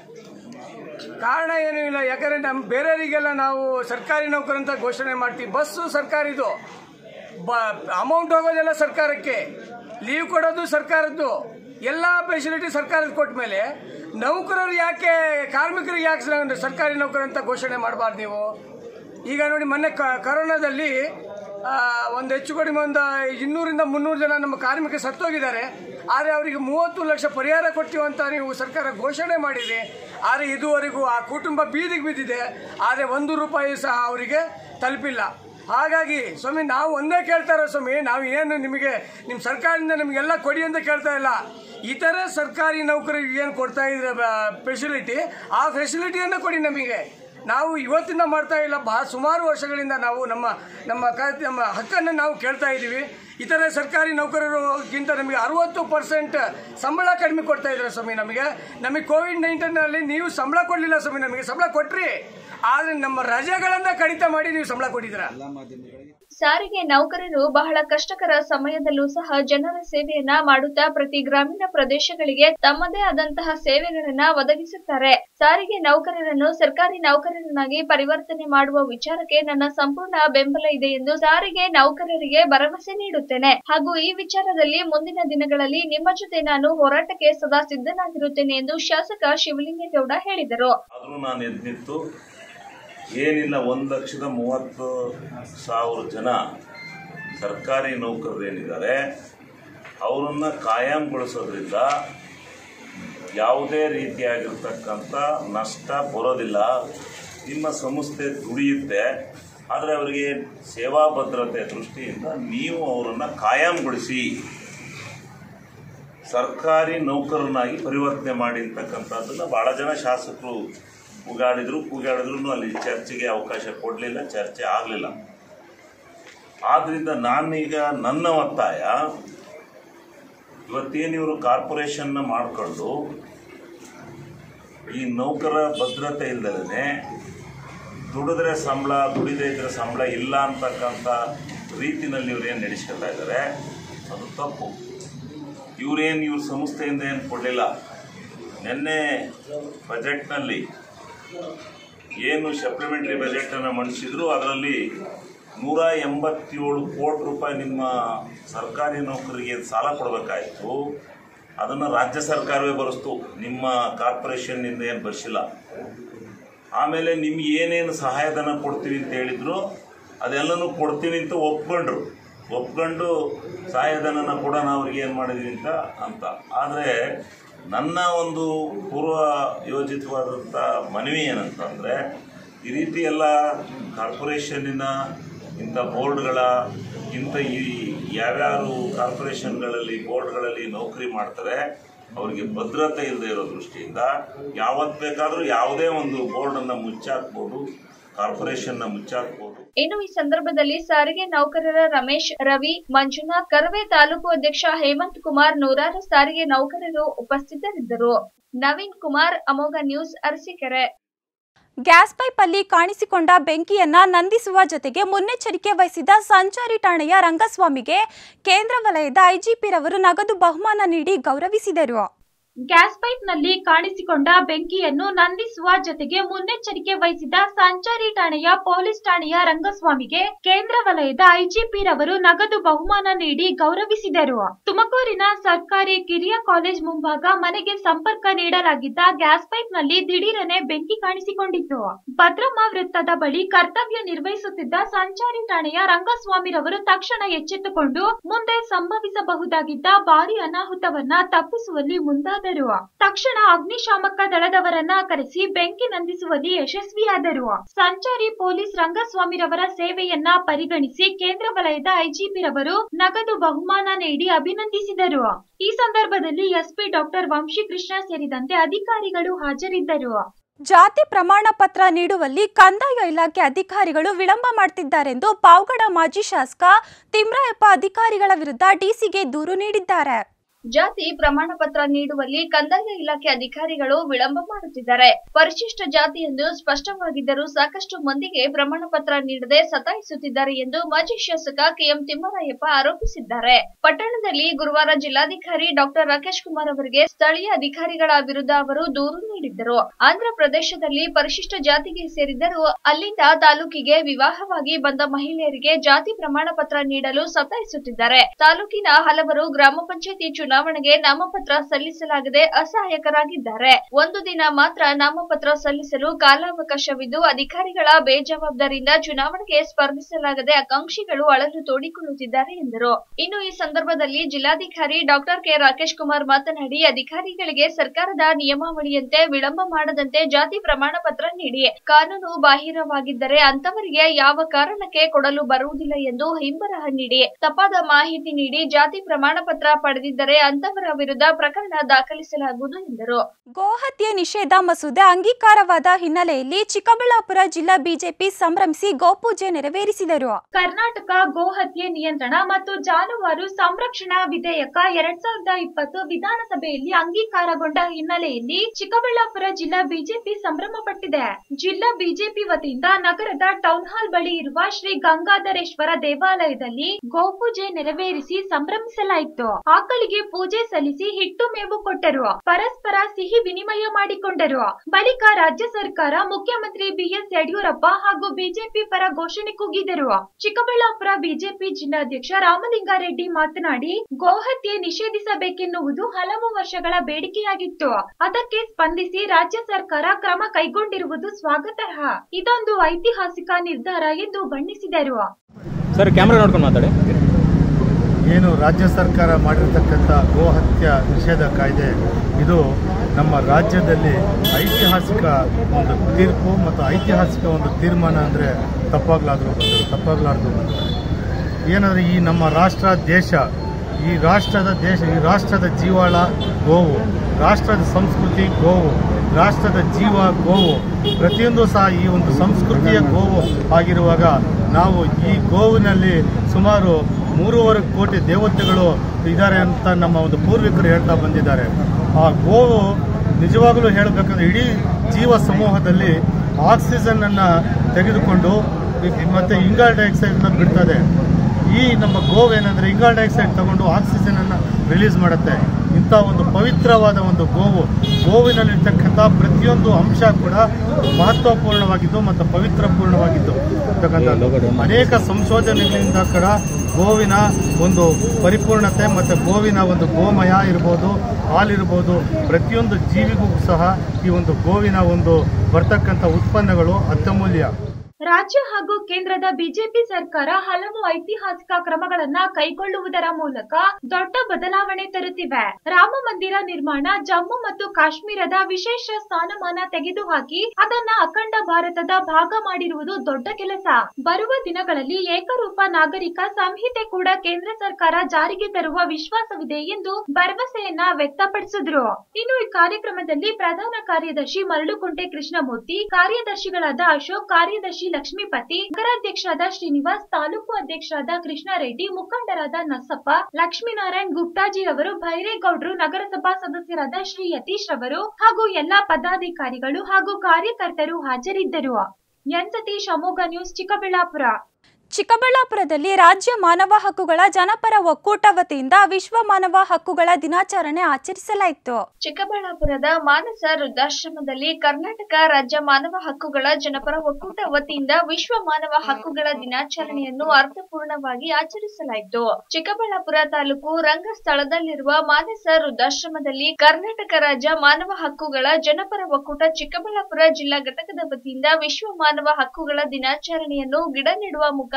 ಕಾರಣ ಏನೂ ಇಲ್ಲ ಯಾಕಂದರೆ ನಮ್ಮ ಬೇರೆಯವರಿಗೆಲ್ಲ ನಾವು ಸರ್ಕಾರಿ ನೌಕರ ಅಂತ ಘೋಷಣೆ ಮಾಡ್ತೀವಿ ಬಸ್ಸು ಸರ್ಕಾರಿದು ಬ ಅಮೌಂಟ್ ಹೋಗೋದೆಲ್ಲ ಸರ್ಕಾರಕ್ಕೆ ಲೀವ್ ಕೊಡೋದು ಸರ್ಕಾರದ್ದು ಎಲ್ಲ ಫೆಸಿಲಿಟಿ ಸರ್ಕಾರದ ಕೊಟ್ಟ ಮೇಲೆ ನೌಕರರು ಯಾಕೆ ಕಾರ್ಮಿಕರಿಗೆ ಯಾಕೆ ಸ- ಸರ್ಕಾರಿ ನೌಕರ ಅಂತ ಘೋಷಣೆ ಮಾಡಬಾರ್ದು ನೀವು ಈಗ ನೋಡಿ ಮೊನ್ನೆ ಕ- ಕರೋನಾದಲ್ಲಿ ಆ, ಒಂದು ಹೆಚ್ಚು ಕಡಿಮೆ ಒಂದು ಇನ್ನೂರಿಂದ ಮುನ್ನೂರು ಜನ ನಮ್ಮ ಕಾರ್ಮಿಕರು ಸತ್ತೋಗಿದ್ದಾರೆ ಆದರೆ ಅವರಿಗೆ ಮೂವತ್ತು ಲಕ್ಷ ಪರಿಹಾರ ಕೊಡ್ತೀವಿ ಅಂತ ನೀವು ಸರ್ಕಾರ ಘೋಷಣೆ ಮಾಡಿದೆ ಆದರೆ ಇದುವರೆಗೂ ಆ ಕುಟುಂಬ ಬೀದಿಗೆ ಬಿದ್ದಿದೆ ಆದರೆ ಒಂದು ರೂಪಾಯಿ ಸಹ ಅವರಿಗೆ ತಲುಪಿಲ್ಲ ಹಾಗಾಗಿ ಸ್ವಾಮಿ ನಾವು ಒಂದೇ ಕೇಳ್ತಾ ಇರೋ ಸ್ವಾಮಿ ನಾವು ಏನು ನಿಮಗೆ ನಿಮ್ಮ ಸರ್ಕಾರದಿಂದ ನಿಮಗೆಲ್ಲ ಕೊಡಿ ಅಂತ ಕೇಳ್ತಾ ಇಲ್ಲ ಇತರ ಸರ್ಕಾರಿ ನೌಕರರಿಗೆ ಏನು ಕೊಡ್ತಾ ಇದ್ರೆ ಫೆಸಿಲಿಟಿ ಆ ಫೆಸಿಲಿಟಿಯನ್ನು ಕೊಡಿ ನಮಗೆ ನಾವು ಇವತ್ತಿಂದ ಮಾಡ್ತಾ ಇಲ್ಲ ಬಹಳ ಸುಮಾರು ವರ್ಷಗಳಿಂದ ನಾವು ನಮ್ಮ ನಮ್ಮ ಕ ನಮ್ಮ ಹಕ್ಕನ್ನು ನಾವು ಕೇಳ್ತಾ ಇದ್ದೀವಿ ಇತರೆ ಸರ್ಕಾರಿ ನೌಕರರಿಗಿಂತ ನಮಗೆ ಅರವತ್ತು ಪರ್ಸೆಂಟ್ ಸಂಬಳ ಕಡಿಮೆ ಕೊಡ್ತಾ ಇದ್ದಾರೆ ಸ್ವಾಮಿ ನಮಗೆ ನಮಗೆ ಕೋವಿಡ್ ನೈನ್ಟೀನಲ್ಲಿ ನೀವು ಸಂಬಳ ಕೊಡಲಿಲ್ಲ ಸ್ವಾಮಿ ನಮಗೆ ಸಂಬಳ ಕೊಟ್ರಿ ಆದರೆ ನಮ್ಮ ರಜೆಗಳನ್ನು ಕಡಿತ ಮಾಡಿ ನೀವು ಸಂಬಳ ಕೊಟ್ಟಿದ್ದೀರಾ ಸಾರಿಗೆ ನೌಕರರು ಬಹಳ ಕಷ್ಟಕರ ಸಮಯದಲ್ಲೂ ಸಹ ಜನರ ಸೇವೆಯನ್ನ ಮಾಡುತ್ತಾ ಪ್ರತಿ ಗ್ರಾಮೀಣ ಪ್ರದೇಶಗಳಿಗೆ ತಮ್ಮದೇ ಆದಂತಹ ಸೇವೆಗಳನ್ನ ಒದಗಿಸುತ್ತಾರೆ ಸಾರಿಗೆ ನೌಕರರನ್ನು ಸರ್ಕಾರಿ ನೌಕರರನ್ನಾಗಿ ಪರಿವರ್ತನೆ ಮಾಡುವ ವಿಚಾರಕ್ಕೆ ನನ್ನ ಸಂಪೂರ್ಣ ಬೆಂಬಲ ಇದೆ ಎಂದು ಸಾರಿಗೆ ನೌಕರರಿಗೆ ಭರವಸೆ ನೀಡುತ್ತೇನೆ ಹಾಗೂ ಈ ವಿಚಾರದಲ್ಲಿ ಮುಂದಿನ ದಿನಗಳಲ್ಲಿ ನಿಮ್ಮ ಜೊತೆ ನಾನು ಹೋರಾಟಕ್ಕೆ ಸದಾ ಸಿದ್ಧನಾಗಿರುತ್ತೇನೆ ಎಂದು ಶಾಸಕ ಶಿವಲಿಂಗೇಗೌಡ ಹೇಳಿದರು ಆದರೂ ನಾನು ಎದ್ದು ನಿಂತು ಏನಿಲ್ಲ ಒಂದು ಲಕ್ಷದ ಮೂವತ್ತು ಸಾವಿರ ಜನ ಸರ್ಕಾರಿ ನೌಕರರು ಏನಿದ್ದಾರೆ ಅವರನ್ನು ಕಾಯಂಗೊಳಿಸೋದ್ರಿಂದ ಯಾವುದೇ ರೀತಿಯಾಗಿರ್ತಕ್ಕಂಥ ನಷ್ಟ ಬರೋದಿಲ್ಲ ನಿಮ್ಮ ಸಂಸ್ಥೆ ದುಡಿಯುತ್ತೆ ಆದರೆ ಅವರಿಗೆ ಸೇವಾ ಭದ್ರತೆ ದೃಷ್ಟಿಯಿಂದ ನೀವು ಅವರನ್ನು ಕಾಯಂಗೊಳಿಸಿ ಸರ್ಕಾರಿ ನೌಕರನಾಗಿ ಪರಿವರ್ತನೆ ಮಾಡಿ ಅಂತಕ್ಕಂಥದ್ದನ್ನು ಭಾಳ ಜನ ಶಾಸಕರು ಕೂಗಾಡಿದ್ರು ಕೂಗಾಡಿದ್ರು ಅಲ್ಲಿ ಚರ್ಚೆಗೆ ಅವಕಾಶ ಕೊಡಲಿಲ್ಲ ಚರ್ಚೆ ಆಗಲಿಲ್ಲ ಆದ್ದರಿಂದ ನಾನೀಗ ನನ್ನ ಒತ್ತಾಯ ಇವತ್ತೇನು ಇವರು ಕಾರ್ಪೊರೇಷನ್ನ ಮಾಡಿಕೊಂಡು ಈ ನೌಕರ ಭದ್ರತೆ ಇಲ್ದಲೇ ದುಡಿದ್ರೆ ಸಂಬಳ ದುಡಿದೇ ಇದ್ರೆ ಸಂಬಳ ಇಲ್ಲ ಅಂತಕ್ಕಂಥ ರೀತಿನಲ್ಲಿ ಇವ್ರೇನು ನಡೆಸ್ಕೊಳ್ತಾ ಇದ್ದಾರೆ ಅದು ತಪ್ಪು ಇವರೇನು ಇವ್ರ ಸಂಸ್ಥೆಯಿಂದ ಏನು ಕೊಡಲಿಲ್ಲ ನಿನ್ನೆ ಬಜೆಟ್ನಲ್ಲಿ ಏನು ಸಪ್ಲಿಮೆಂಟ್ರಿ ಬಜೆಟನ್ನು ಮಂಡಿಸಿದ್ರು ಅದರಲ್ಲಿ ನೂರ ಎಂಬತ್ತೇಳು ಕೋಟಿ ರೂಪಾಯಿ ನಿಮ್ಮ ಸರ್ಕಾರಿ ನೌಕರಿಗೆ ಸಾಲ ಕೊಡಬೇಕಾಯಿತು ಅದನ್ನು ರಾಜ್ಯ ಸರ್ಕಾರವೇ ಭರಿಸ್ತು ನಿಮ್ಮ ಕಾರ್ಪೊರೇಷನ್ನಿಂದ ಏನು ಭರಿಸಿಲ್ಲ ಆಮೇಲೆ ನಿಮ್ಗೆ ಏನೇನು ಸಹಾಯಧನ ಕೊಡ್ತೀವಿ ಅಂತ ಹೇಳಿದ್ರು ಅದೆಲ್ಲನೂ ಕೊಡ್ತೀವಿ ಅಂತ ಒಪ್ಕೊಂಡ್ರು ಒಪ್ಕೊಂಡು ಸಹಾಯಧನನ ಕೊಡೋಣ ಅವ್ರಿಗೆ ಏನು ಮಾಡಿದ್ವಿ ಅಂತ ಅಂತ ಆದರೆ ನನ್ನ ಒಂದು ಪೂರ್ವ ಯೋಜಿತವಾದಂಥ ಮನವಿ ಏನಂತಂದರೆ ಈ ರೀತಿ ಎಲ್ಲ ಕಾರ್ಪೊರೇಷನ್ನಿನ ಇಂಥ ಬೋರ್ಡ್ಗಳ ಇಂಥ ಈ ಯಾವ್ಯಾರು ಕಾರ್ಪೊರೇಷನ್ಗಳಲ್ಲಿ ಬೋರ್ಡ್ಗಳಲ್ಲಿ ನೌಕರಿ ಮಾಡ್ತಾರೆ ಅವರಿಗೆ ಭದ್ರತೆ ಇಲ್ಲದೆ ಇರೋ ದೃಷ್ಟಿಯಿಂದ ಯಾವತ್ತು ಬೇಕಾದರೂ ಯಾವುದೇ ಒಂದು ಬೋರ್ಡನ್ನು ಮುಚ್ಚಾಕ್ಬೋದು ಕಾರ್ಪೊರೇಷನ್ನ ಮುಚ್ಚಾಕ್ಬೋದು ಇನ್ನು ಈ ಸಂದರ್ಭದಲ್ಲಿ ಸಾರಿಗೆ ನೌಕರರ ರಮೇಶ್ ರವಿ ಮಂಜುನಾಥ್ ಕರವೇ ತಾಲೂಕು ಅಧ್ಯಕ್ಷ ಹೇಮಂತ್ ಕುಮಾರ್ ನೂರಾರು ಸಾರಿಗೆ ನೌಕರರು ಉಪಸ್ಥಿತರಿದ್ದರು ನವೀನ್ ಕುಮಾರ್ ಅಮೋಘ ನ್ಯೂಸ್ ಅರಸೀಕೆರೆ ಗ್ಯಾಸ್ ಪೈಪ್ ಅಲ್ಲಿ ಕಾಣಿಸಿಕೊಂಡ ಬೆಂಕಿಯನ್ನ ನಂದಿಸುವ ಜೊತೆಗೆ ಮುನ್ನೆಚ್ಚರಿಕೆ ವಹಿಸಿದ ಸಂಚಾರಿ ಠಾಣೆಯ ರಂಗಸ್ವಾಮಿಗೆ ಕೇಂದ್ರ ವಲಯದ ಐಜಿಪಿರವರು ನಗದು ಬಹುಮಾನ ನೀಡಿ ಗೌರವಿಸಿದರು ಗ್ಯಾಸ್ ಪೈಪ್ನಲ್ಲಿ ಕಾಣಿಸಿಕೊಂಡ ಬೆಂಕಿಯನ್ನು ನಂದಿಸುವ ಜೊತೆಗೆ ಮುನ್ನೆಚ್ಚರಿಕೆ ವಹಿಸಿದ ಸಂಚಾರಿ ಠಾಣೆಯ ಪೊಲೀಸ್ ಠಾಣೆಯ ರಂಗಸ್ವಾಮಿಗೆ ಕೇಂದ್ರ ವಲಯದ ಐಜಿಪಿ ರವರು ನಗದು ಬಹುಮಾನ ನೀಡಿ ಗೌರವಿಸಿದರು ತುಮಕೂರಿನ ಸರ್ಕಾರಿ ಕಿರಿಯ ಕಾಲೇಜ್ ಮುಂಭಾಗ ಮನೆಗೆ ಸಂಪರ್ಕ ನೀಡಲಾಗಿದ್ದ ಗ್ಯಾಸ್ ಪೈಪ್ನಲ್ಲಿ ದಿಢೀರನೆ ಬೆಂಕಿ ಕಾಣಿಸಿಕೊಂಡಿತ್ತು ಭದ್ರಮ್ಮ ವೃತ್ತದ ಬಳಿ ಕರ್ತವ್ಯ ನಿರ್ವಹಿಸುತ್ತಿದ್ದ ಸಂಚಾರಿ ಠಾಣೆಯ ರಂಗಸ್ವಾಮಿರವರು ತಕ್ಷಣ ಎಚ್ಚೆತ್ತುಕೊಂಡು ಮುಂದೆ ಸಂಭವಿಸಬಹುದಾಗಿದ್ದ ಭಾರಿ ಅನಾಹುತವನ್ನ ತಪ್ಪಿಸುವಲ್ಲಿ ಮುಂದಾದರು ಪರಾರಿಯಾದರು ತಕ್ಷಣ ಅಗ್ನಿಶಾಮಕ ದಳದವರನ್ನ ಕರೆಸಿ ಬೆಂಕಿ ನಂದಿಸುವಲ್ಲಿ ಯಶಸ್ವಿಯಾದರು ಸಂಚಾರಿ ಪೊಲೀಸ್ ರಂಗಸ್ವಾಮಿರವರ ಸೇವೆಯನ್ನ ಪರಿಗಣಿಸಿ ಕೇಂದ್ರ ವಲಯದ ಐಜಿಪಿ ರವರು ನಗದು ಬಹುಮಾನ ನೀಡಿ ಅಭಿನಂದಿಸಿದರು ಈ ಸಂದರ್ಭದಲ್ಲಿ ಎಸ್ಪಿ ಡಾಕ್ಟರ್ ವಂಶಿಕೃಷ್ಣ ಸೇರಿದಂತೆ ಅಧಿಕಾರಿಗಳು ಹಾಜರಿದ್ದರು ಜಾತಿ ಪ್ರಮಾಣ ಪತ್ರ ನೀಡುವಲ್ಲಿ ಕಂದಾಯ ಇಲಾಖೆ ಅಧಿಕಾರಿಗಳು ವಿಳಂಬ ಮಾಡ್ತಿದ್ದಾರೆಂದು ಪಾವಗಡ ಮಾಜಿ ಶಾಸಕ ತಿಮ್ರಾಯಪ್ಪ ಅಧಿಕಾರಿಗಳ ವಿರುದ್ಧ ಡಿಸಿಗೆ ದೂರು ನೀಡಿದ್ದಾರೆ ಜಾತಿ ಪ್ರಮಾಣ ಪತ್ರ ನೀಡುವಲ್ಲಿ ಕಂದಾಯ ಇಲಾಖೆ ಅಧಿಕಾರಿಗಳು ವಿಳಂಬ ಮಾಡುತ್ತಿದ್ದಾರೆ ಪರಿಶಿಷ್ಟ ಜಾತಿ ಎಂದು ಸ್ಪಷ್ಟವಾಗಿದ್ದರೂ ಸಾಕಷ್ಟು ಮಂದಿಗೆ ಪ್ರಮಾಣ ಪತ್ರ ನೀಡದೆ ಸತಾಯಿಸುತ್ತಿದ್ದಾರೆ ಎಂದು ಮಾಜಿ ಶಾಸಕ ಕೆಎಂ ತಿಮ್ಮರಾಯಪ್ಪ ಆರೋಪಿಸಿದ್ದಾರೆ ಪಟ್ಟಣದಲ್ಲಿ ಗುರುವಾರ ಜಿಲ್ಲಾಧಿಕಾರಿ ಡಾಕ್ಟರ್ ರಾಕೇಶ್ ಕುಮಾರ್ ಅವರಿಗೆ ಸ್ಥಳೀಯ ಅಧಿಕಾರಿಗಳ ವಿರುದ್ಧ ಅವರು ದೂರು ನೀಡಿದ್ದರು ಆಂಧ್ರ ಪ್ರದೇಶದಲ್ಲಿ ಪರಿಶಿಷ್ಟ ಜಾತಿಗೆ ಸೇರಿದ್ದರೂ ಅಲ್ಲಿಂದ ತಾಲೂಕಿಗೆ ವಿವಾಹವಾಗಿ ಬಂದ ಮಹಿಳೆಯರಿಗೆ ಜಾತಿ ಪ್ರಮಾಣ ಪತ್ರ ನೀಡಲು ಸತಾಯಿಸುತ್ತಿದ್ದಾರೆ ತಾಲೂಕಿನ ಹಲವರು ಗ್ರಾಮ ಪಂಚಾಯತಿ ಚುನಾವಣೆಗೆ ನಾಮಪತ್ರ ಸಲ್ಲಿಸಲಾಗದೆ ಅಸಹಾಯಕರಾಗಿದ್ದಾರೆ ಒಂದು ದಿನ ಮಾತ್ರ ನಾಮಪತ್ರ ಸಲ್ಲಿಸಲು ಕಾಲಾವಕಾಶವಿದ್ದು ಅಧಿಕಾರಿಗಳ ಬೇಜವಾಬ್ದಾರಿಯಿಂದ ಚುನಾವಣೆಗೆ ಸ್ಪರ್ಧಿಸಲಾಗದೆ ಆಕಾಂಕ್ಷಿಗಳು ಅಳಲು ತೋಡಿಕೊಳ್ಳುತ್ತಿದ್ದಾರೆ ಎಂದರು ಇನ್ನು ಈ ಸಂದರ್ಭದಲ್ಲಿ ಜಿಲ್ಲಾಧಿಕಾರಿ ಡಾಕ್ಟರ್ ಕೆ ರಾಕೇಶ್ ಕುಮಾರ್ ಮಾತನಾಡಿ ಅಧಿಕಾರಿಗಳಿಗೆ ಸರ್ಕಾರದ ನಿಯಮಾವಳಿಯಂತೆ ವಿಳಂಬ ಮಾಡದಂತೆ ಜಾತಿ ಪ್ರಮಾಣ ಪತ್ರ ನೀಡಿ ಕಾನೂನು ಬಾಹಿರವಾಗಿದ್ದರೆ ಅಂತವರಿಗೆ ಯಾವ ಕಾರಣಕ್ಕೆ ಕೊಡಲು ಬರುವುದಿಲ್ಲ ಎಂದು ಹಿಂಬರಹ ನೀಡಿ ತಪ್ಪಾದ ಮಾಹಿತಿ ನೀಡಿ ಜಾತಿ ಪ್ರಮಾಣ ಪತ್ರ ಪಡೆದಿದ್ದರೆ ಅಂತವರ ವಿರುದ್ಧ ಪ್ರಕರಣ ದಾಖಲಿಸಲಾಗುವುದು ಎಂದರು ಗೋಹತ್ಯೆ ನಿಷೇಧ ಮಸೂದೆ ಅಂಗೀಕಾರವಾದ ಹಿನ್ನೆಲೆಯಲ್ಲಿ ಚಿಕ್ಕಬಳ್ಳಾಪುರ ಜಿಲ್ಲಾ ಬಿಜೆಪಿ ಸಂಭ್ರಮಿಸಿ ಗೋಪೂಜೆ ನೆರವೇರಿಸಿದರು ಕರ್ನಾಟಕ ಗೋಹತ್ಯೆ ನಿಯಂತ್ರಣ ಮತ್ತು ಜಾನುವಾರು ಸಂರಕ್ಷಣಾ ವಿಧೇಯಕ ಎರಡ್ ಸಾವಿರದ ಇಪ್ಪತ್ತು ವಿಧಾನಸಭೆಯಲ್ಲಿ ಅಂಗೀಕಾರಗೊಂಡ ಹಿನ್ನೆಲೆಯಲ್ಲಿ ಚಿಕ್ಕಬಳ್ಳಾಪುರ ಜಿಲ್ಲಾ ಬಿಜೆಪಿ ಸಂಭ್ರಮ ಪಟ್ಟಿದೆ ಜಿಲ್ಲಾ ಬಿಜೆಪಿ ವತಿಯಿಂದ ನಗರದ ಟೌನ್ ಹಾಲ್ ಬಳಿ ಇರುವ ಶ್ರೀ ಗಂಗಾಧರೇಶ್ವರ ದೇವಾಲಯದಲ್ಲಿ ಗೋಪೂಜೆ ನೆರವೇರಿಸಿ ಸಂಭ್ರಮಿಸಲಾಯಿತು ಆಕಳಿಗೆ ಪೂಜೆ ಸಲ್ಲಿಸಿ ಹಿಟ್ಟು ಮೇವು ಕೊಟ್ಟರು ಪರಸ್ಪರ ಸಿಹಿ ವಿನಿಮಯ ಮಾಡಿಕೊಂಡರು ಬಳಿಕ ರಾಜ್ಯ ಸರ್ಕಾರ ಮುಖ್ಯಮಂತ್ರಿ ಬಿಎಸ್ ಯಡಿಯೂರಪ್ಪ ಹಾಗೂ ಬಿಜೆಪಿ ಪರ ಘೋಷಣೆ ಕೂಗಿದರು ಚಿಕ್ಕಬಳ್ಳಾಪುರ ಬಿಜೆಪಿ ಜಿಲ್ಲಾಧ್ಯಕ್ಷ ರಾಮಲಿಂಗಾರೆಡ್ಡಿ ಮಾತನಾಡಿ ಗೋಹತ್ಯೆ ನಿಷೇಧಿಸಬೇಕೆನ್ನುವುದು ಹಲವು ವರ್ಷಗಳ ಬೇಡಿಕೆಯಾಗಿತ್ತು ಅದಕ್ಕೆ ಸ್ಪಂದಿಸಿ ರಾಜ್ಯ ಸರ್ಕಾರ ಕ್ರಮ ಕೈಗೊಂಡಿರುವುದು ಸ್ವಾಗತಾರ್ಹ ಇದೊಂದು ಐತಿಹಾಸಿಕ ನಿರ್ಧಾರ ಎಂದು ಬಣ್ಣಿಸಿದರು ಸರ್ ಕ್ಯಾಮ್ರಾ ನೋಡ್ಕೊಂಡು ಮಾತಾಡಿ ಏನು ರಾಜ್ಯ ಸರ್ಕಾರ ಮಾಡಿರ್ತಕ್ಕಂಥ ಗೋಹತ್ಯ ನಿಷೇಧ ಕಾಯ್ದೆ ಇದು ನಮ್ಮ ರಾಜ್ಯದಲ್ಲಿ ಐತಿಹಾಸಿಕ ಒಂದು ತೀರ್ಪು ಮತ್ತು ಐತಿಹಾಸಿಕ ಒಂದು ತೀರ್ಮಾನ ಅಂದರೆ ತಪ್ಪಾಗ್ಲಾದ್ರು ತಪ್ಪಾಗ್ಲಾರ್ದು ಏನಂದರೆ ಈ ನಮ್ಮ ರಾಷ್ಟ್ರ ದೇಶ ಈ ರಾಷ್ಟ್ರದ ದೇಶ ಈ ರಾಷ್ಟ್ರದ ಜೀವಾಳ ಗೋವು ರಾಷ್ಟ್ರದ ಸಂಸ್ಕೃತಿ ಗೋವು ರಾಷ್ಟ್ರದ ಜೀವ ಗೋವು ಪ್ರತಿಯೊಂದು ಸಹ ಈ ಒಂದು ಸಂಸ್ಕೃತಿಯ ಗೋವು ಆಗಿರುವಾಗ ನಾವು ಈ ಗೋವಿನಲ್ಲಿ ಸುಮಾರು ಮೂರುವರೆ ಕೋಟಿ ದೇವತೆಗಳು ಇದ್ದಾರೆ ಅಂತ ನಮ್ಮ ಒಂದು ಪೂರ್ವಿಕರು ಹೇಳ್ತಾ ಬಂದಿದ್ದಾರೆ ಆ ಗೋವು ನಿಜವಾಗಲೂ ಹೇಳಬೇಕಂದ್ರೆ ಇಡೀ ಜೀವ ಸಮೂಹದಲ್ಲಿ ಆಕ್ಸಿಜನ್ನನ್ನು ತೆಗೆದುಕೊಂಡು ಮತ್ತು ಇಂಗಾಲ್ ಡೈಆಕ್ಸೈಡನ್ನ ಬಿಡ್ತದೆ ಈ ನಮ್ಮ ಗೋವೇನೆಂದರೆ ಇಂಗಾಲ್ ಡೈಆಕ್ಸೈಡ್ ತಗೊಂಡು ಆಕ್ಸಿಜನನ್ನು ರಿಲೀಸ್ ಮಾಡುತ್ತೆ ಇಂಥ ಒಂದು ಪವಿತ್ರವಾದ ಒಂದು ಗೋವು ಗೋವಿನಲ್ಲಿರ್ತಕ್ಕಂಥ ಪ್ರತಿಯೊಂದು ಅಂಶ ಕೂಡ ಮಹತ್ವಪೂರ್ಣವಾಗಿದ್ದು ಮತ್ತು ಪವಿತ್ರಪೂರ್ಣವಾಗಿದ್ದು ಇರ್ತಕ್ಕಂಥದ್ದು ಅನೇಕ ಸಂಶೋಧನೆಗಳಿಂದ ಕೂಡ ಗೋವಿನ ಒಂದು ಪರಿಪೂರ್ಣತೆ ಮತ್ತು ಗೋವಿನ ಒಂದು ಗೋಮಯ ಇರ್ಬೋದು ಹಾಲಿರ್ಬೋದು ಪ್ರತಿಯೊಂದು ಜೀವಿಗೂ ಸಹ ಈ ಒಂದು ಗೋವಿನ ಒಂದು ಬರ್ತಕ್ಕಂಥ ಉತ್ಪನ್ನಗಳು ಅತ್ಯಮೂಲ್ಯ ರಾಜ್ಯ ಹಾಗೂ ಕೇಂದ್ರದ ಬಿಜೆಪಿ ಸರ್ಕಾರ ಹಲವು ಐತಿಹಾಸಿಕ ಕ್ರಮಗಳನ್ನ ಕೈಗೊಳ್ಳುವುದರ ಮೂಲಕ ದೊಡ್ಡ ಬದಲಾವಣೆ ತರುತ್ತಿವೆ ರಾಮ ಮಂದಿರ ನಿರ್ಮಾಣ ಜಮ್ಮು ಮತ್ತು ಕಾಶ್ಮೀರದ ವಿಶೇಷ ಸ್ಥಾನಮಾನ ತೆಗೆದುಹಾಕಿ ಅದನ್ನ ಅಖಂಡ ಭಾರತದ ಭಾಗ ಮಾಡಿರುವುದು ದೊಡ್ಡ ಕೆಲಸ ಬರುವ ದಿನಗಳಲ್ಲಿ ಏಕರೂಪ ನಾಗರಿಕ ಸಂಹಿತೆ ಕೂಡ ಕೇಂದ್ರ ಸರ್ಕಾರ ಜಾರಿಗೆ ತರುವ ವಿಶ್ವಾಸವಿದೆ ಎಂದು ಭರವಸೆಯನ್ನ ವ್ಯಕ್ತಪಡಿಸಿದ್ರು ಇನ್ನು ಈ ಕಾರ್ಯಕ್ರಮದಲ್ಲಿ ಪ್ರಧಾನ ಕಾರ್ಯದರ್ಶಿ ಮರಳುಕುಂಟೆ ಕೃಷ್ಣಮೂರ್ತಿ ಕಾರ್ಯದರ್ಶಿಗಳಾದ ಅಶೋಕ್ ಕಾರ್ಯದರ್ಶಿ ಲಕ್ಷ್ಮೀಪತಿ ನಗರಾಧ್ಯಕ್ಷರಾದ ಶ್ರೀನಿವಾಸ್ ತಾಲೂಕು ಅಧ್ಯಕ್ಷರಾದ ಕೃಷ್ಣಾರೆಡ್ಡಿ ಮುಖಂಡರಾದ ನಸಪ್ಪ ಲಕ್ಷ್ಮೀನಾರಾಯಣ್ ಗುಪ್ತಾಜಿರವರು ಭೈರೇಗೌಡರು ನಗರಸಭಾ ಸದಸ್ಯರಾದ ಶ್ರೀ ಯತೀಶ್ ರವರು ಹಾಗೂ ಎಲ್ಲಾ ಪದಾಧಿಕಾರಿಗಳು ಹಾಗೂ ಕಾರ್ಯಕರ್ತರು ಹಾಜರಿದ್ದರು ಎನ್ ಸತೀಶ್ ಅಮೋಘ ನ್ಯೂಸ್ ಚಿಕ್ಕಬಳ್ಳಾಪುರ ಚಿಕ್ಕಬಳ್ಳಾಪುರದಲ್ಲಿ ರಾಜ್ಯ ಮಾನವ ಹಕ್ಕುಗಳ ಜನಪರ ಒಕ್ಕೂಟ ವತಿಯಿಂದ ವಿಶ್ವ ಮಾನವ ಹಕ್ಕುಗಳ ದಿನಾಚರಣೆ ಆಚರಿಸಲಾಯಿತು ಚಿಕ್ಕಬಳ್ಳಾಪುರದ ಮಾನಸ ವೃದ್ಧಾಶ್ರಮದಲ್ಲಿ ಕರ್ನಾಟಕ ರಾಜ್ಯ ಮಾನವ ಹಕ್ಕುಗಳ ಜನಪರ ಒಕ್ಕೂಟ ವತಿಯಿಂದ ವಿಶ್ವ ಮಾನವ ಹಕ್ಕುಗಳ ದಿನಾಚರಣೆಯನ್ನು ಅರ್ಥಪೂರ್ಣವಾಗಿ ಆಚರಿಸಲಾಯಿತು ಚಿಕ್ಕಬಳ್ಳಾಪುರ ತಾಲೂಕು ರಂಗಸ್ಥಳದಲ್ಲಿರುವ ಮಾನಸ ವೃದ್ಧಾಶ್ರಮದಲ್ಲಿ ಕರ್ನಾಟಕ ರಾಜ್ಯ ಮಾನವ ಹಕ್ಕುಗಳ ಜನಪರ ಒಕ್ಕೂಟ ಚಿಕ್ಕಬಳ್ಳಾಪುರ ಜಿಲ್ಲಾ ಘಟಕದ ವತಿಯಿಂದ ವಿಶ್ವ ಮಾನವ ಹಕ್ಕುಗಳ ದಿನಾಚರಣೆಯನ್ನು ಗಿಡ ನೆಡುವ ಮುಖಾಂತರ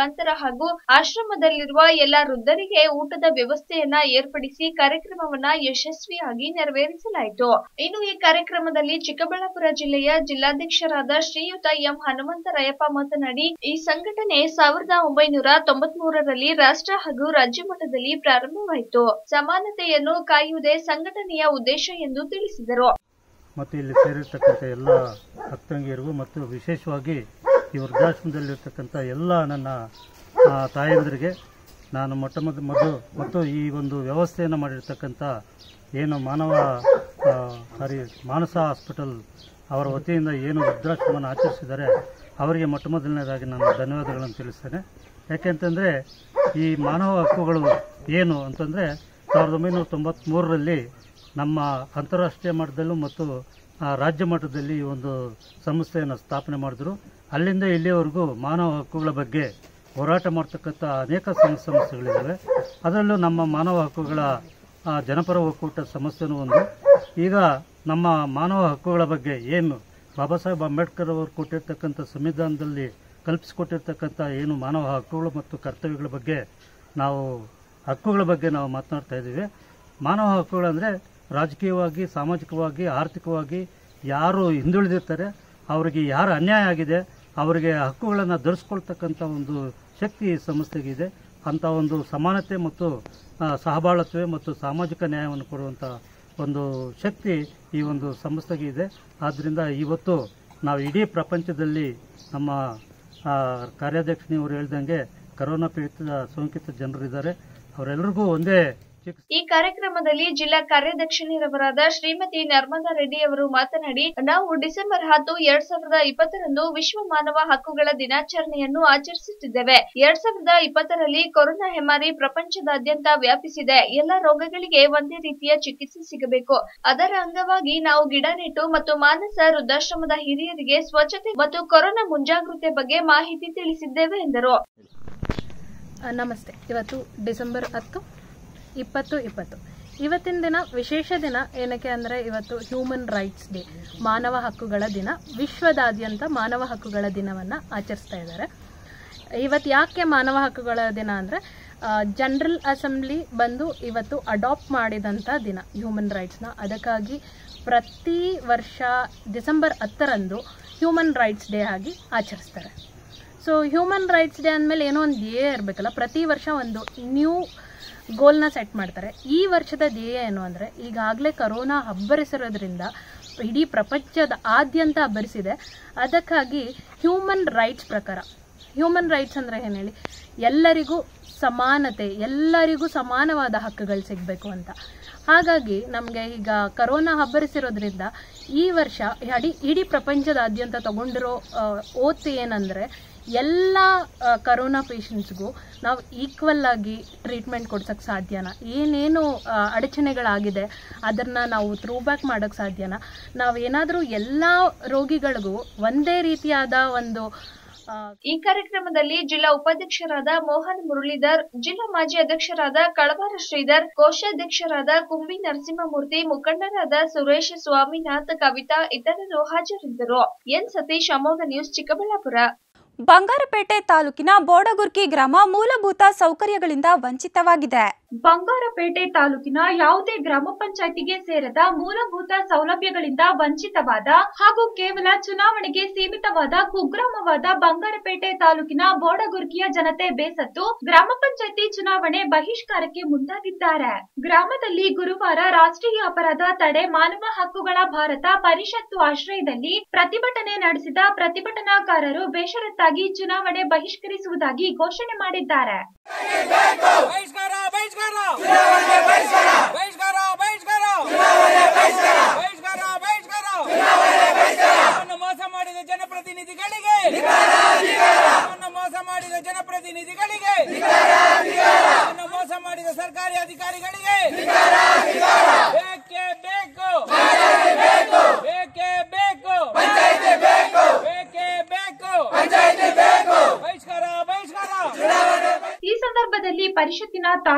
ಮುಖಾಂತರ ಹಾಗೂ ಆಶ್ರಮದಲ್ಲಿರುವ ಎಲ್ಲ ವೃದ್ಧರಿಗೆ ಊಟದ ವ್ಯವಸ್ಥೆಯನ್ನ ಏರ್ಪಡಿಸಿ ಕಾರ್ಯಕ್ರಮವನ್ನ ಯಶಸ್ವಿಯಾಗಿ ನೆರವೇರಿಸಲಾಯಿತು ಇನ್ನು ಈ ಕಾರ್ಯಕ್ರಮದಲ್ಲಿ ಚಿಕ್ಕಬಳ್ಳಾಪುರ ಜಿಲ್ಲೆಯ ಜಿಲ್ಲಾಧ್ಯಕ್ಷರಾದ ಶ್ರೀಯುತ ಎಂ ಹನುಮಂತರಾಯಪ್ಪ ಮಾತನಾಡಿ ಈ ಸಂಘಟನೆ ಸಾವಿರದ ಒಂಬೈನೂರ ತೊಂಬತ್ ಮೂರರಲ್ಲಿ ರಾಷ್ಟ್ರ ಹಾಗೂ ರಾಜ್ಯ ಮಟ್ಟದಲ್ಲಿ ಪ್ರಾರಂಭವಾಯಿತು ಸಮಾನತೆಯನ್ನು ಕಾಯುವುದೇ ಸಂಘಟನೆಯ ಉದ್ದೇಶ ಎಂದು ತಿಳಿಸಿದರು ಮತ್ತು ಇಲ್ಲಿ ಸೇರಿರ್ತಕ್ಕಂಥ ಎಲ್ಲ ಅಕ್ಕಂಗಿಯರಿಗೂ ಮತ್ತು ವಿಶೇಷವಾಗಿ ಈ ವೃದ್ಧಾಶ್ರಮದಲ್ಲಿರ್ತಕ್ಕಂಥ ಎಲ್ಲ ನನ್ನ ಆ, ತಾಯಂದಿರಿಗೆ ನಾನು ಮೊಟ್ಟ ಮೊದಲು ಮೊದಲು ಮತ್ತು ಈ ಒಂದು ವ್ಯವಸ್ಥೆಯನ್ನು ಮಾಡಿರ್ತಕ್ಕಂಥ ಏನು ಮಾನವ ಆ, ಸಾರಿ ಮಾನಸ ಹಾಸ್ಪಿಟಲ್ ಅವರ ವತಿಯಿಂದ ಏನು ವೃದ್ಧಾಶ್ರಮನ ಆಚರಿಸಿದ್ದಾರೆ ಅವರಿಗೆ ಮೊಟ್ಟ ಮೊದಲನೇದಾಗಿ ನಾನು ಧನ್ಯವಾದಗಳನ್ನು ತಿಳಿಸ್ತೇನೆ ಯಾಕೆಂತಂದರೆ ಈ ಮಾನವ ಹಕ್ಕುಗಳು ಏನು ಅಂತಂದರೆ ಸಾವಿರದ ಒಂಬೈನೂರ ತೊಂಬತ್ತ್ಮೂರರಲ್ಲಿ ನಮ್ಮ ಅಂತಾರಾಷ್ಟ್ರೀಯ ಮಟ್ಟದಲ್ಲೂ ಮತ್ತು ಆ, ರಾಜ್ಯ ಮಟ್ಟದಲ್ಲಿ ಈ ಒಂದು ಸಂಸ್ಥೆಯನ್ನು ಸ್ಥಾಪನೆ ಮಾಡಿದ್ರು ಅಲ್ಲಿಂದ ಇಲ್ಲಿಯವರೆಗೂ ಮಾನವ ಹಕ್ಕುಗಳ ಬಗ್ಗೆ ಹೋರಾಟ ಮಾಡ್ತಕ್ಕಂಥ ಅನೇಕ ಸಂಘ ಸಂಸ್ಥೆಗಳಿದ್ದಾವೆ ಅದರಲ್ಲೂ ನಮ್ಮ ಮಾನವ ಹಕ್ಕುಗಳ ಆ, ಜನಪರ ಒಕ್ಕೂಟ ಸಂಸ್ಥೆನೂ ಒಂದು ಈಗ ನಮ್ಮ ಮಾನವ ಹಕ್ಕುಗಳ ಬಗ್ಗೆ ಏನು ಬಾಬಾ ಸಾಹೇಬ್ ಅಂಬೇಡ್ಕರ್ ಅವರು ಕೊಟ್ಟಿರ್ತಕ್ಕಂಥ ಸಂವಿಧಾನದಲ್ಲಿ ಕಲ್ಪಿಸಿಕೊಟ್ಟಿರ್ತಕ್ಕಂಥ ಏನು ಮಾನವ ಹಕ್ಕುಗಳು ಮತ್ತು ಕರ್ತವ್ಯಗಳ ಬಗ್ಗೆ ನಾವು ಹಕ್ಕುಗಳ ಬಗ್ಗೆ ನಾವು ಮಾತನಾಡ್ತಾ ಇದ್ದೀವಿ ಮಾನವ ಹಕ್ಕುಗಳಂದರೆ ರಾಜಕೀಯವಾಗಿ ಸಾಮಾಜಿಕವಾಗಿ ಆರ್ಥಿಕವಾಗಿ ಯಾರು ಹಿಂದುಳಿದಿರ್ತಾರೆ ಅವರಿಗೆ ಯಾರು ಅನ್ಯಾಯ ಆಗಿದೆ ಅವರಿಗೆ ಹಕ್ಕುಗಳನ್ನು ಧರಿಸ್ಕೊಳ್ತಕ್ಕಂಥ ಒಂದು ಶಕ್ತಿ ಈ ಸಂಸ್ಥೆಗಿದೆ ಅಂಥ ಒಂದು ಸಮಾನತೆ ಮತ್ತು ಆ, ಸಹಬಾಳತ್ವ ಮತ್ತು ಸಾಮಾಜಿಕ ನ್ಯಾಯವನ್ನು ಕೊಡುವಂಥ ಒಂದು ಶಕ್ತಿ ಈ ಒಂದು ಸಂಸ್ಥೆಗೆ ಇದೆ ಆದ್ದರಿಂದ ಇವತ್ತು ನಾವು ಇಡೀ ಪ್ರಪಂಚದಲ್ಲಿ ನಮ್ಮ ಆ, ಕಾರ್ಯಾಧ್ಯಕ್ಷನಿವರು ಹೇಳ್ದಂಗೆ ಕರೋನಾ ಪೀಡಿತ ಸೋಂಕಿತ ಜನರಿದ್ದಾರೆ ಅವರೆಲ್ಲರಿಗೂ ಒಂದೇ ಚಿಕಿತ್ಸೆ ಈ ಕಾರ್ಯಕ್ರಮದಲ್ಲಿ ಜಿಲ್ಲಾ ಕಾರ್ಯದರ್ಶಿನಿಯವರಾದ ಶ್ರೀಮತಿ ನರ್ಮದಾ ರೆಡ್ಡಿ ಅವರು ಮಾತನಾಡಿ ನಾವು ಡಿಸೆಂಬರ್ ಹತ್ತು ಎರಡ್ ಸಾವಿರದ ಇಪ್ಪತ್ತರಂದು ವಿಶ್ವ ಮಾನವ ಹಕ್ಕುಗಳ ದಿನಾಚರಣೆಯನ್ನು ಆಚರಿಸುತ್ತಿದ್ದೇವೆ ಎರಡ್ ಸಾವಿರದ ಇಪ್ಪತ್ತರಲ್ಲಿ ಕೊರೋನಾ ಹೆಮಾರಿ ಪ್ರಪಂಚದಾದ್ಯಂತ ವ್ಯಾಪಿಸಿದೆ ಎಲ್ಲ ರೋಗಗಳಿಗೆ ಒಂದೇ ರೀತಿಯ ಚಿಕಿತ್ಸೆ ಸಿಗಬೇಕು ಅದರ ಅಂಗವಾಗಿ ನಾವು ಗಿಡ ನೆಟ್ಟು ಮತ್ತು ಮಾನಸ ವೃದ್ಧಾಶ್ರಮದ ಹಿರಿಯರಿಗೆ ಸ್ವಚ್ಛತೆ ಮತ್ತು ಕೊರೋನಾ ಮುಂಜಾಗ್ರತೆ ಬಗ್ಗೆ ಮಾಹಿತಿ ತಿಳಿಸಿದ್ದೇವೆ ಎಂದರು ಆ, ನಮಸ್ತೆ ಇವತ್ತು ಡಿಸೆಂಬರ್ ಹತ್ತು ಇಪ್ಪತ್ತು ಇಪ್ಪತ್ತು ಇವತ್ತಿನ ದಿನ ವಿಶೇಷ ದಿನ ಏನಕ್ಕೆ ಅಂದರೆ ಇವತ್ತು ಹ್ಯೂಮನ್ ರೈಟ್ಸ್ ಡೇ ಮಾನವ ಹಕ್ಕುಗಳ ದಿನ ವಿಶ್ವದಾದ್ಯಂತ ಮಾನವ ಹಕ್ಕುಗಳ ದಿನವನ್ನು ಆಚರಿಸ್ತಾ ಇದ್ದಾರೆ ಇವತ್ತು ಯಾಕೆ ಮಾನವ ಹಕ್ಕುಗಳ ದಿನ ಅಂದರೆ ಜನರಲ್ ಅಸೆಂಬ್ಲಿ ಬಂದು ಇವತ್ತು ಅಡಾಪ್ಟ್ ಮಾಡಿದಂಥ ದಿನ ಹ್ಯೂಮನ್ ರೈಟ್ಸ್ನ ಅದಕ್ಕಾಗಿ ಪ್ರತಿ ವರ್ಷ ಡಿಸೆಂಬರ್ ಹತ್ತರಂದು ಹ್ಯೂಮನ್ ರೈಟ್ಸ್ ಡೇ ಆಗಿ ಆಚರಿಸ್ತಾರೆ ಸೊ ಹ್ಯೂಮನ್ ರೈಟ್ಸ್ ಡೇ ಅಂದಮೇಲೆ ಏನೋ ಒಂದು ಧ್ಯೇಯ ಇರಬೇಕಲ್ಲ ಪ್ರತಿ ವರ್ಷ ಒಂದು ನ್ಯೂ ಗೋಲ್ನ ಸೆಟ್ ಮಾಡ್ತಾರೆ ಈ ವರ್ಷದ ಧ್ಯೇಯ ಏನು ಅಂದರೆ ಈಗಾಗಲೇ ಕರೋನಾ ಹಬ್ಬರಿಸಿರೋದ್ರಿಂದ ಇಡೀ ಪ್ರಪಂಚದ ಆದ್ಯಂತ ಹಬ್ಬರಿಸಿದೆ ಅದಕ್ಕಾಗಿ ಹ್ಯೂಮನ್ ರೈಟ್ಸ್ ಪ್ರಕಾರ ಹ್ಯೂಮನ್ ರೈಟ್ಸ್ ಅಂದರೆ ಏನು ಹೇಳಿ ಎಲ್ಲರಿಗೂ ಸಮಾನತೆ ಎಲ್ಲರಿಗೂ ಸಮಾನವಾದ ಹಕ್ಕುಗಳು ಸಿಗಬೇಕು ಅಂತ ಹಾಗಾಗಿ ನಮಗೆ ಈಗ ಕರೋನಾ ಹಬ್ಬರಿಸಿರೋದ್ರಿಂದ ಈ ವರ್ಷ ಇಡೀ ಇಡೀ ಪ್ರಪಂಚದಾದ್ಯಂತ ತಗೊಂಡಿರೋ ಓತ್ ಏನಂದರೆ ಎಲ್ಲ ಆ, ಕರೋನಾ ಪೇಷಂಟ್ಸ್ಗೂ ನಾವು ಈಕ್ವಲ್ ಆಗಿ ಟ್ರೀಟ್ಮೆಂಟ್ ಕೊಡ್ಸೋಕ್ಕೆ ಸಾಧ್ಯನಾ ಏನೇನು ಆ, ಅಡಚಣೆಗಳಾಗಿದೆ ಅದನ್ನು ನಾವು ಥ್ರೂ ಬ್ಯಾಕ್ ಮಾಡೋಕ್ಕೆ ಸಾಧ್ಯನಾ ನಾವೇನಾದರೂ ಎಲ್ಲ ರೋಗಿಗಳಿಗೂ ಒಂದೇ ರೀತಿಯಾದ ಒಂದು ಆ, ಈ ಕಾರ್ಯಕ್ರಮದಲ್ಲಿ ಜಿಲ್ಲಾ ಉಪಾಧ್ಯಕ್ಷರಾದ ಮೋಹನ್ ಮುರಳೀಧರ್ ಜಿಲ್ಲಾ ಮಾಜಿ ಅಧ್ಯಕ್ಷರಾದ ಕಳವಾರ ಶ್ರೀಧರ್ ಕೋಶಾಧ್ಯಕ್ಷರಾದ ಕುಂಬಿ ನರಸಿಂಹಮೂರ್ತಿ ಮುಖಂಡರಾದ ಸುರೇಶ್ ಸ್ವಾಮಿನಾಥ್ ಕವಿತಾ ಇತರರು ಹಾಜರಿದ್ದರು ಎನ್ ಸತೀಶ್ ಅಮೋಘ ನ್ಯೂಸ್ ಚಿಕ್ಕಬಳ್ಳಾಪುರ ಬಂಗಾರಪೇಟೆ ತಾಲೂಕಿನ ಬೋಡಗುರ್ಕಿ ಗ್ರಾಮ ಮೂಲಭೂತ ಸೌಕರ್ಯಗಳಿಂದ ವಂಚಿತವಾಗಿದೆ ಬಂಗಾರಪೇಟೆ ತಾಲೂಕಿನ ಯಾವುದೇ ಗ್ರಾಮ ಪಂಚಾಯತಿಗೆ ಸೇರದ ಮೂಲಭೂತ ಸೌಲಭ್ಯಗಳಿಂದ ವಂಚಿತವಾದ ಹಾಗೂ ಕೇವಲ ಚುನಾವಣೆಗೆ ಸೀಮಿತವಾದ ಕುಗ್ರಾಮವಾದ ಬಂಗಾರಪೇಟೆ ತಾಲೂಕಿನ ಬೋಡಗುರ್ಕಿಯ ಜನತೆ ಬೇಸತ್ತು ಗ್ರಾಮ ಪಂಚಾಯತಿ ಚುನಾವಣೆ ಬಹಿಷ್ಕಾರಕ್ಕೆ ಮುಂದಾಗಿದ್ದಾರೆ ಗ್ರಾಮದಲ್ಲಿ ಗುರುವಾರ ರಾಷ್ಟ್ರೀಯ ಅಪರಾಧ ತಡೆ ಮಾನವ ಹಕ್ಕುಗಳ ಭಾರತ ಪರಿಷತ್ತು ಆಶ್ರಯದಲ್ಲಿ ಪ್ರತಿಭಟನೆ ನಡೆಸಿದ ಪ್ರತಿಭಟನಾಕಾರರು ಬೇಷರತ್ತಾಗಿ ಚುನಾವಣೆ ಬಹಿಷ್ಕರಿಸುವುದಾಗಿ ಘೋಷಣೆ ಮಾಡಿದ್ದಾರೆ ಬಹಿಷ್ಕಾರ ಬಹಿಷ್ಕಾರ ಬಹಿಷ್ಕಾರ ಬಹಿಷ್ಕಾರ ಬಹಿಷ್ಕಾರ ಬಹಿಷ್ಕಾರ ನಮ್ಮನ್ನು ಮೋಸ ಮಾಡಿದ ಜನಪ್ರತಿನಿಧಿಗಳಿಗೆ ನಮ್ಮನ್ನು ಮೋಸ ಮಾಡಿದ ಜನಪ್ರತಿನಿಧಿಗಳಿಗೆ ನಮ್ಮನ್ನು ಮೋಸ ಮಾಡಿದ ಸರ್ಕಾರಿ ಅಧಿಕಾರಿಗಳಿಗೆ ಬೇಕೇ ಬೇಕು ಬೇಕೇ ಬೇಕು ಬೇಕೇ ಬೇಕು ಬಹಿಷ್ಕಾರ ಬಹಿಷ್ಕಾರ ಈ ಸಂದರ್ಭದಲ್ಲಿ ಪರಿಷತ್ತಿನ ತಾಲೂಕು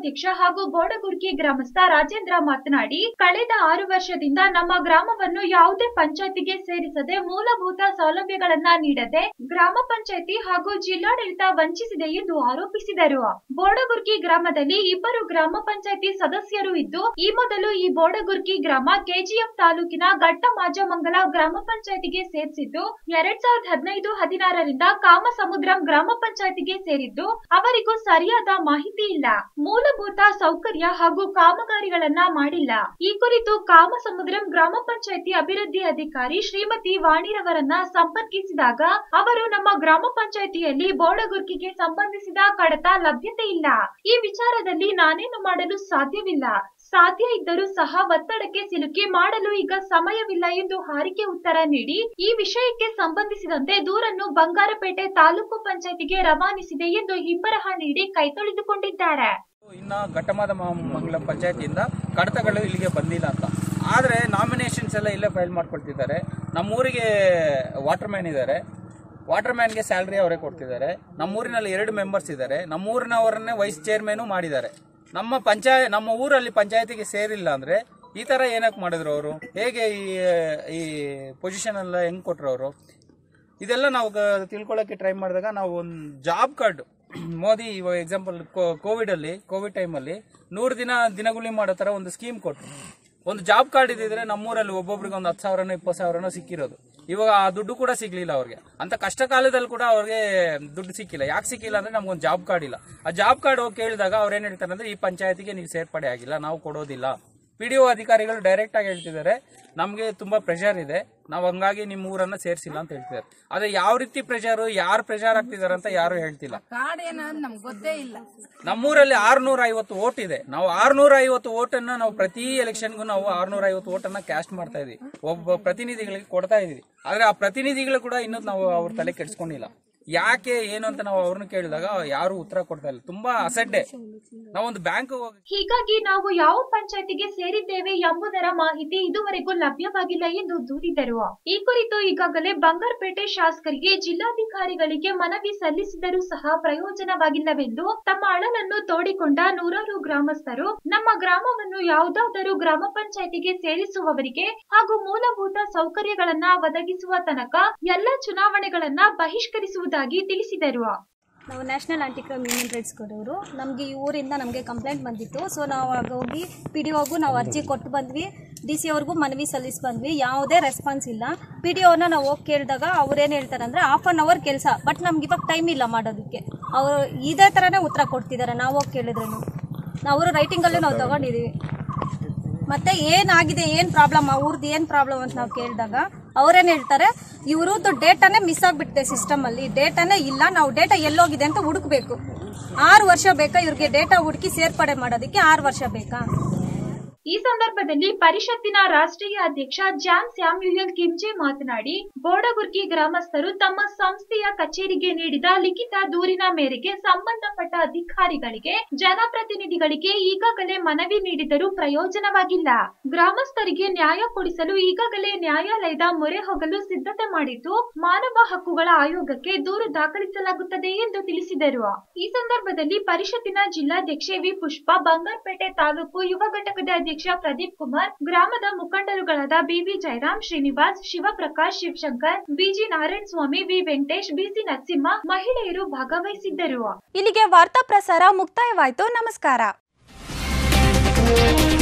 ಉಪಾಧ್ಯಕ್ಷ ಹಾಗೂ ಬೋಡಗುರ್ಕಿ ಗ್ರಾಮಸ್ಥ ರಾಜೇಂದ್ರ ಮಾತನಾಡಿ ಕಳೆದ ಆರು ವರ್ಷದಿಂದ ನಮ್ಮ ಗ್ರಾಮವನ್ನು ಯಾವುದೇ ಪಂಚಾಯತಿಗೆ ಸೇರಿಸದೆ ಮೂಲಭೂತ ಸೌಲಭ್ಯಗಳನ್ನ ನೀಡದೆ ಗ್ರಾಮ ಪಂಚಾಯತಿ ಹಾಗೂ ಜಿಲ್ಲಾಡಳಿತ ವಂಚಿಸಿದೆ ಎಂದು ಆರೋಪಿಸಿದರು ಬೋಡಗುರ್ಕಿ ಗ್ರಾಮದಲ್ಲಿ ಇಬ್ಬರು ಗ್ರಾಮ ಪಂಚಾಯತಿ ಸದಸ್ಯರು ಇದ್ದು ಈ ಮೊದಲು ಈ ಬೋಡಗುರ್ಕಿ ಗ್ರಾಮ ಕೆಜಿಎಫ್ ತಾಲೂಕಿನ ಘಟ್ಟಮಾಜಮಂಗಲ ಗ್ರಾಮ ಪಂಚಾಯತಿಗೆ ಸೇರಿಸಿದ್ದು ಎರಡ್ ಸಾವಿರದ ಹದಿನೈದು ಹದಿನಾರರಿಂದ ಕಾಮಸಮುದ್ರಂ ಗ್ರಾಮ ಪಂಚಾಯತಿಗೆ ಸೇರಿದ್ದು ಅವರಿಗೂ ಸರಿಯಾದ ಮಾಹಿತಿ ಇಲ್ಲ ಮೂಲಭೂತ ಸೌಕರ್ಯ ಹಾಗೂ ಕಾಮಗಾರಿಗಳನ್ನ ಮಾಡಿಲ್ಲ ಈ ಕುರಿತು ಕಾಮಸಮುದ್ರಂ ಗ್ರಾಮ ಪಂಚಾಯತಿ ಅಭಿವೃದ್ಧಿ ಅಧಿಕಾರಿ ಶ್ರೀಮತಿ ವಾಣಿರವರನ್ನ ಸಂಪರ್ಕಿಸಿದಾಗ ಅವರು ನಮ್ಮ ಗ್ರಾಮ ಪಂಚಾಯತಿಯಲ್ಲಿ ಬೋಡಗುರ್ಕಿಗೆ ಸಂಬಂಧಿಸಿದ ಕಡತ ಲಭ್ಯತೆ ಇಲ್ಲ ಈ ವಿಚಾರದಲ್ಲಿ ನಾನೇನು ಮಾಡಲು ಸಾಧ್ಯವಿಲ್ಲ ಸಾಧ್ಯ ಇದ್ದರೂ ಸಹ ಒತ್ತಡಕ್ಕೆ ಸಿಲುಕಿ ಮಾಡಲು ಈಗ ಸಮಯವಿಲ್ಲ ಎಂದು ಹಾರಿಕೆ ಉತ್ತರ ನೀಡಿ ಈ ವಿಷಯಕ್ಕೆ ಸಂಬಂಧಿಸಿದಂತೆ ದೂರನ್ನು ಬಂಗಾರಪೇಟೆ ತಾಲೂಕು ಪಂಚಾಯತಿಗೆ ರವಾನಿಸಿದೆ ಎಂದು ಹಿಂಬರಹ ನೀಡಿ ಕೈತೊಳೆದುಕೊಂಡಿದ್ದಾರೆ ಇನ್ನ ಘಟ್ಟಮಾದ ಮ- ಮಂಗಲ ಪಂಚಾಯತಿಯಿಂದ ಕಡತಗಳು ಇಲ್ಲಿಗೆ ಬಂದಿಲ್ಲ ಅಂತ ಆದರೆ ನಾಮಿನೇಷನ್ಸ್ ಎಲ್ಲ ಇಲ್ಲೇ ಫೈಲ್ ಮಾಡ್ಕೊಳ್ತಿದ್ದಾರೆ ನಮ್ಮೂರಿಗೆ ವಾಟರ್ ಮ್ಯಾನ್ ಇದ್ದಾರೆ ವಾಟರ್ ಮ್ಯಾನ್ಗೆ ಸ್ಯಾಲ್ರಿ ಅವರೇ ಕೊಡ್ತಿದ್ದಾರೆ ನಮ್ಮೂರಿನಲ್ಲಿ ಎರಡು ಮೆಂಬರ್ಸ್ ಇದ್ದಾರೆ ನಮ್ಮೂರಿನವರನ್ನೇ ವೈಸ್ ಚೇರ್ಮನು ಮಾಡಿದ್ದಾರೆ ನಮ್ಮ ಪಂಚಾಯ ನಮ್ಮ ಊರಲ್ಲಿ ಪಂಚಾಯತಿಗೆ ಸೇರಿಲ್ಲ ಅಂದ್ರೆ ಈ ತರ ಏನಕ್ಕೆ ಮಾಡಿದ್ರು ಅವರು ಹೇಗೆ ಈ ಈ ಪೊಸಿಷನ್ ಎಲ್ಲ ಹೆಂಗ್ ಕೊಟ್ರು ಅವರು ಇದೆಲ್ಲ ನಾವು ಗ- ತಿಳ್ಕೊಳ್ಳೋಕೆ ಟ್ರೈ ಮಾಡಿದಾಗ ನಾವು ಒಂದು ಜಾಬ್ ಕಾರ್ಡ್ ಮೋದಿ ಇವಾಗ ಎಕ್ಸಾಂಪಲ್ ಕೋವಿಡ್ ಅಲ್ಲಿ ಕೋವಿಡ್ ಟೈಮಲ್ಲಿ ನೂರು ದಿನ ದಿನಗೂಲಿ ಮಾಡೋ ತರ ಒಂದು ಸ್ಕೀಮ್ ಕೊಟ್ಟರು ಒಂದು ಜಾಬ್ ಕಾರ್ಡ್ ಇದ್ದಿದ್ರೆ ನಮ್ಮೂರಲ್ಲಿ ಒಬ್ಬೊಬ್ರಿಗೆ ಒಂದು ಹತ್ತು ಸಾವಿರನೋ ಇಪ್ಪತ್ತು ಸಾವಿರನೋ ಸಿಕ್ಕಿರೋದು ಇವಾಗ ಆ ದುಡ್ಡು ಕೂಡ ಸಿಗ್ಲಿಲ್ಲ ಅವ್ರಿಗೆ ಅಂತ ಕಷ್ಟ ಕಾಲದಲ್ಲಿ ಕೂಡ ಅವ್ರಿಗೆ ದುಡ್ಡು ಸಿಕ್ಕಿಲ್ಲ ಯಾಕೆ ಸಿಕ್ಕಿಲ್ಲ ಅಂದ್ರೆ ನಮ್ಗೊಂದು ಜಾಬ್ ಕಾರ್ಡ್ ಇಲ್ಲ ಆ ಜಾಬ್ ಕಾರ್ಡ್ ಹೋಗಿ ಕೇಳಿದಾಗ ಅವ್ರು ಏನ್ ಹೇಳ್ತಾರೆ ಅಂದ್ರೆ ಈ ಪಂಚಾಯತಿಗೆ ನೀವು ಸೇರ್ಪಡೆ ಆಗಿಲ್ಲ ನಾವು ಕೊಡೋದಿಲ್ಲ ಪಿ ಡಿ ಒ ಅಧಿಕಾರಿಗಳು ಡೈರೆಕ್ಟ್ ಆಗಿ ಹೇಳ್ತಿದ್ದಾರೆ ನಮಗೆ ತುಂಬಾ ಪ್ರೆಷರ್ ಇದೆ ನಾವು ಹಂಗಾಗಿ ನಿಮ್ಮ ಊರನ್ನ ಸೇರಿಸಿಲ್ಲ ಅಂತ ಹೇಳ್ತಿದ್ದಾರೆ ಆದ್ರೆ ಯಾವ ರೀತಿ ಪ್ರೆಷರ್ ಯಾರು ಪ್ರೆಷರ್ ಆಗ್ತಿದಾರೆ ಅಂತ ಯಾರು ಹೇಳ್ತಿಲ್ಲ ಕಾರ್ಡ್ ಏನಂತ ನಮ್ಗೆ ಗೊತ್ತೇ ಇಲ್ಲ ನಮ್ಮೂರಲ್ಲಿ ಆರ್ನೂರ ಐವತ್ತು ಓಟ್ ಇದೆ ನಾವು ಆರ್ನೂರ ಐವತ್ತು ಓಟನ್ನ ನಾವು ಪ್ರತಿ ಎಲೆಕ್ಷನ್ಗೂ ನಾವು ಆರ್ನೂರ ಐವತ್ತು ಓಟನ್ನ ಕ್ಯಾಸ್ಟ್ ಮಾಡ್ತಾ ಇದೀವಿ ಒಬ್ಬ ಪ್ರತಿನಿಧಿಗಳಿಗೆ ಕೊಡ್ತಾ ಇದೀವಿ ಆದ್ರೆ ಆ ಪ್ರತಿನಿಧಿಗಳು ಕೂಡ ಇನ್ನೂ ನಾವು ಅವ್ರ ತಲೆ ಕೆಡ್ಸ್ಕೊಂಡಿಲ್ಲ ಯಾಕೆ ಏನು ಅಂತ ನಾವು ಅವ್ರನ್ನ ಕೇಳಿದಾಗ ಯಾರು ಉತ್ತರ ಕೊಡ್ತಾ ಇಲ್ಲ ತುಂಬಾ ಅಸಡ್ಡೆ ನಾವೊಂದು ಬ್ಯಾಂಕ್ ಹೋಗಿ ಹೀಗಾಗಿ ನಾವು ಯಾವ ಪಂಚಾಯತಿಗೆ ಸೇರಿದ್ದೇವೆ ಎಂಬುದರ ಮಾಹಿತಿ ಇದುವರೆಗೂ ಲಭ್ಯವಾಗಿಲ್ಲ ಎಂದು ದೂರಿದರು ಈ ಕುರಿತು ಈಗಾಗಲೇ ಬಂಗಾರಪೇಟೆ ಶಾಸಕರಿಗೆ ಜಿಲ್ಲಾಧಿಕಾರಿಗಳಿಗೆ ಮನವಿ ಸಲ್ಲಿಸಿದರೂ ಸಹ ಪ್ರಯೋಜನವಾಗಿಲ್ಲವೆಂದು ತಮ್ಮ ಅಳಲನ್ನು ತೋಡಿಕೊಂಡ ನೂರಾರು ಗ್ರಾಮಸ್ಥರು ನಮ್ಮ ಗ್ರಾಮವನ್ನು ಯಾವುದಾದರೂ ಗ್ರಾಮ ಪಂಚಾಯತಿಗೆ ಸೇರಿಸುವವರಿಗೆ ಹಾಗೂ ಮೂಲಭೂತ ಸೌಕರ್ಯಗಳನ್ನ ಒದಗಿಸುವ ತನಕ ಎಲ್ಲ ಚುನಾವಣೆಗಳನ್ನ ಬಹಿಷ್ಕರಿಸುವುದಾಗಿ ತಿಳಿಸಿದರು ನಾವು national anti crime human rights ಕೊಡೋರು ನಮಗೆ ಈ ಊರಿಂದ ನಮಗೆ ಕಂಪ್ಲೇಂಟ್ ಬಂದಿತ್ತು ಸೊ ನಾವು ಆಗ ಹೋಗಿ ಪಿ ಡಿ ಒಗೂ ನಾವು ಅರ್ಜಿ ಕೊಟ್ಟು ಬಂದ್ವಿ ಡಿ ಸಿ ಅವ್ರಿಗೂ ಮನವಿ ಸಲ್ಲಿಸಿ ಬಂದ್ವಿ ಯಾವುದೇ ರೆಸ್ಪಾನ್ಸ್ ಇಲ್ಲ ಪಿ ಡಿ ಒನ ನಾವು ಹೋಗಿ ಕೇಳಿದಾಗ ಅವ್ರೇನು ಹೇಳ್ತಾರೆ ಅಂದರೆ ಹಾಫ್ ಆನ್ ಅವರ್ ಕೆಲಸ ಬಟ್ ನಮ್ಗೆ ಇವಾಗ ಟೈಮ್ ಇಲ್ಲ ಮಾಡೋದಕ್ಕೆ ಅವರು ಇದೇ ಥರನೇ ಉತ್ತರ ಕೊಡ್ತಿದ್ದಾರೆ ನಾವು ಹೋಗಿ ಕೇಳಿದ್ರು ಅವರು ರೈಟಿಂಗಲ್ಲೂ ನಾವು ತಗೊಂಡಿದ್ದೀವಿ ಮತ್ತೆ ಏನಾಗಿದೆ ಏನು ಪ್ರಾಬ್ಲಮ್ ಆ ಊರ್ದು ಏನು ಪ್ರಾಬ್ಲಮ್ ಅಂತ ನಾವು ಕೇಳಿದಾಗ ಅವ್ರೇನು ಹೇಳ್ತಾರೆ ಇವ್ರದ್ದು ಡೇಟಾನೇ ಮಿಸ್ ಆಗಿಬಿಟ್ಟಿದೆ ಸಿಸ್ಟಮಲ್ಲಿ ಡೇಟಾನೇ ಇಲ್ಲ ನಾವು ಡೇಟಾ ಎಲ್ಲೋಗಿದೆ ಅಂತ ಹುಡುಕ್ಬೇಕು ಆರು ವರ್ಷ ಬೇಕಾ ಇವ್ರಿಗೆ ಡೇಟಾ ಹುಡುಕಿ ಸೇರ್ಪಡೆ ಮಾಡೋದಕ್ಕೆ ಆರು ವರ್ಷ ಬೇಕಾ ಈ ಸಂದರ್ಭದಲ್ಲಿ ಪರಿಷತ್ತಿನ ರಾಷ್ಟ್ರೀಯ ಅಧ್ಯಕ್ಷ ಜಾನ್ ಸ್ಯಾಮ್ಯುಯಲ್ ಕಿಮ್ಜೆ ಮಾತನಾಡಿ ಬೋಡಗುರ್ಕಿ ಗ್ರಾಮಸ್ಥರು ತಮ್ಮ ಸಂಸ್ಥೆಯ ಕಚೇರಿಗೆ ನೀಡಿದ ಲಿಖಿತ ದೂರಿನ ಮೇರೆಗೆ ಸಂಬಂಧಪಟ್ಟ ಅಧಿಕಾರಿಗಳಿಗೆ ಜನಪ್ರತಿನಿಧಿಗಳಿಗೆ ಈಗಾಗಲೇ ಮನವಿ ನೀಡಿದರೂ ಪ್ರಯೋಜನವಾಗಿಲ್ಲ ಗ್ರಾಮಸ್ಥರಿಗೆ ನ್ಯಾಯ ಕೊಡಿಸಲು ಈಗಾಗಲೇ ನ್ಯಾಯಾಲಯದ ಮೊರೆ ಹೋಗಲು ಸಿದ್ಧತೆ ಮಾಡಿದ್ದು ಮಾನವ ಹಕ್ಕುಗಳ ಆಯೋಗಕ್ಕೆ ದೂರು ದಾಖಲಿಸಲಾಗುತ್ತದೆ ಎಂದು ತಿಳಿಸಿದರು ಈ ಸಂದರ್ಭದಲ್ಲಿ ಪರಿಷತ್ತಿನ ಜಿಲ್ಲಾಧ್ಯಕ್ಷೆ ವಿ ಪುಷ್ಪ ಬಂಗಾರಪೇಟೆ ತಾಲೂಕು ಯುವ ಘಟಕದ ಅಧ್ಯಕ್ಷ ಪ್ರದೀಪ್ ಕುಮಾರ್ ಗ್ರಾಮದ ಮುಖಂಡರುಗಳಾದ BV Jayaram Srinivas Shivaprakash Shivashankar BG Narayana Swamy V Venkatesh BC Narasimha ಮಹಿಳೆಯರು ಭಾಗವಹಿಸಿದ್ದರು ಇಲ್ಲಿಗೆ ವಾರ್ತಾ ಪ್ರಸಾರ ಮುಕ್ತಾಯವಾಯಿತು ನಮಸ್ಕಾರ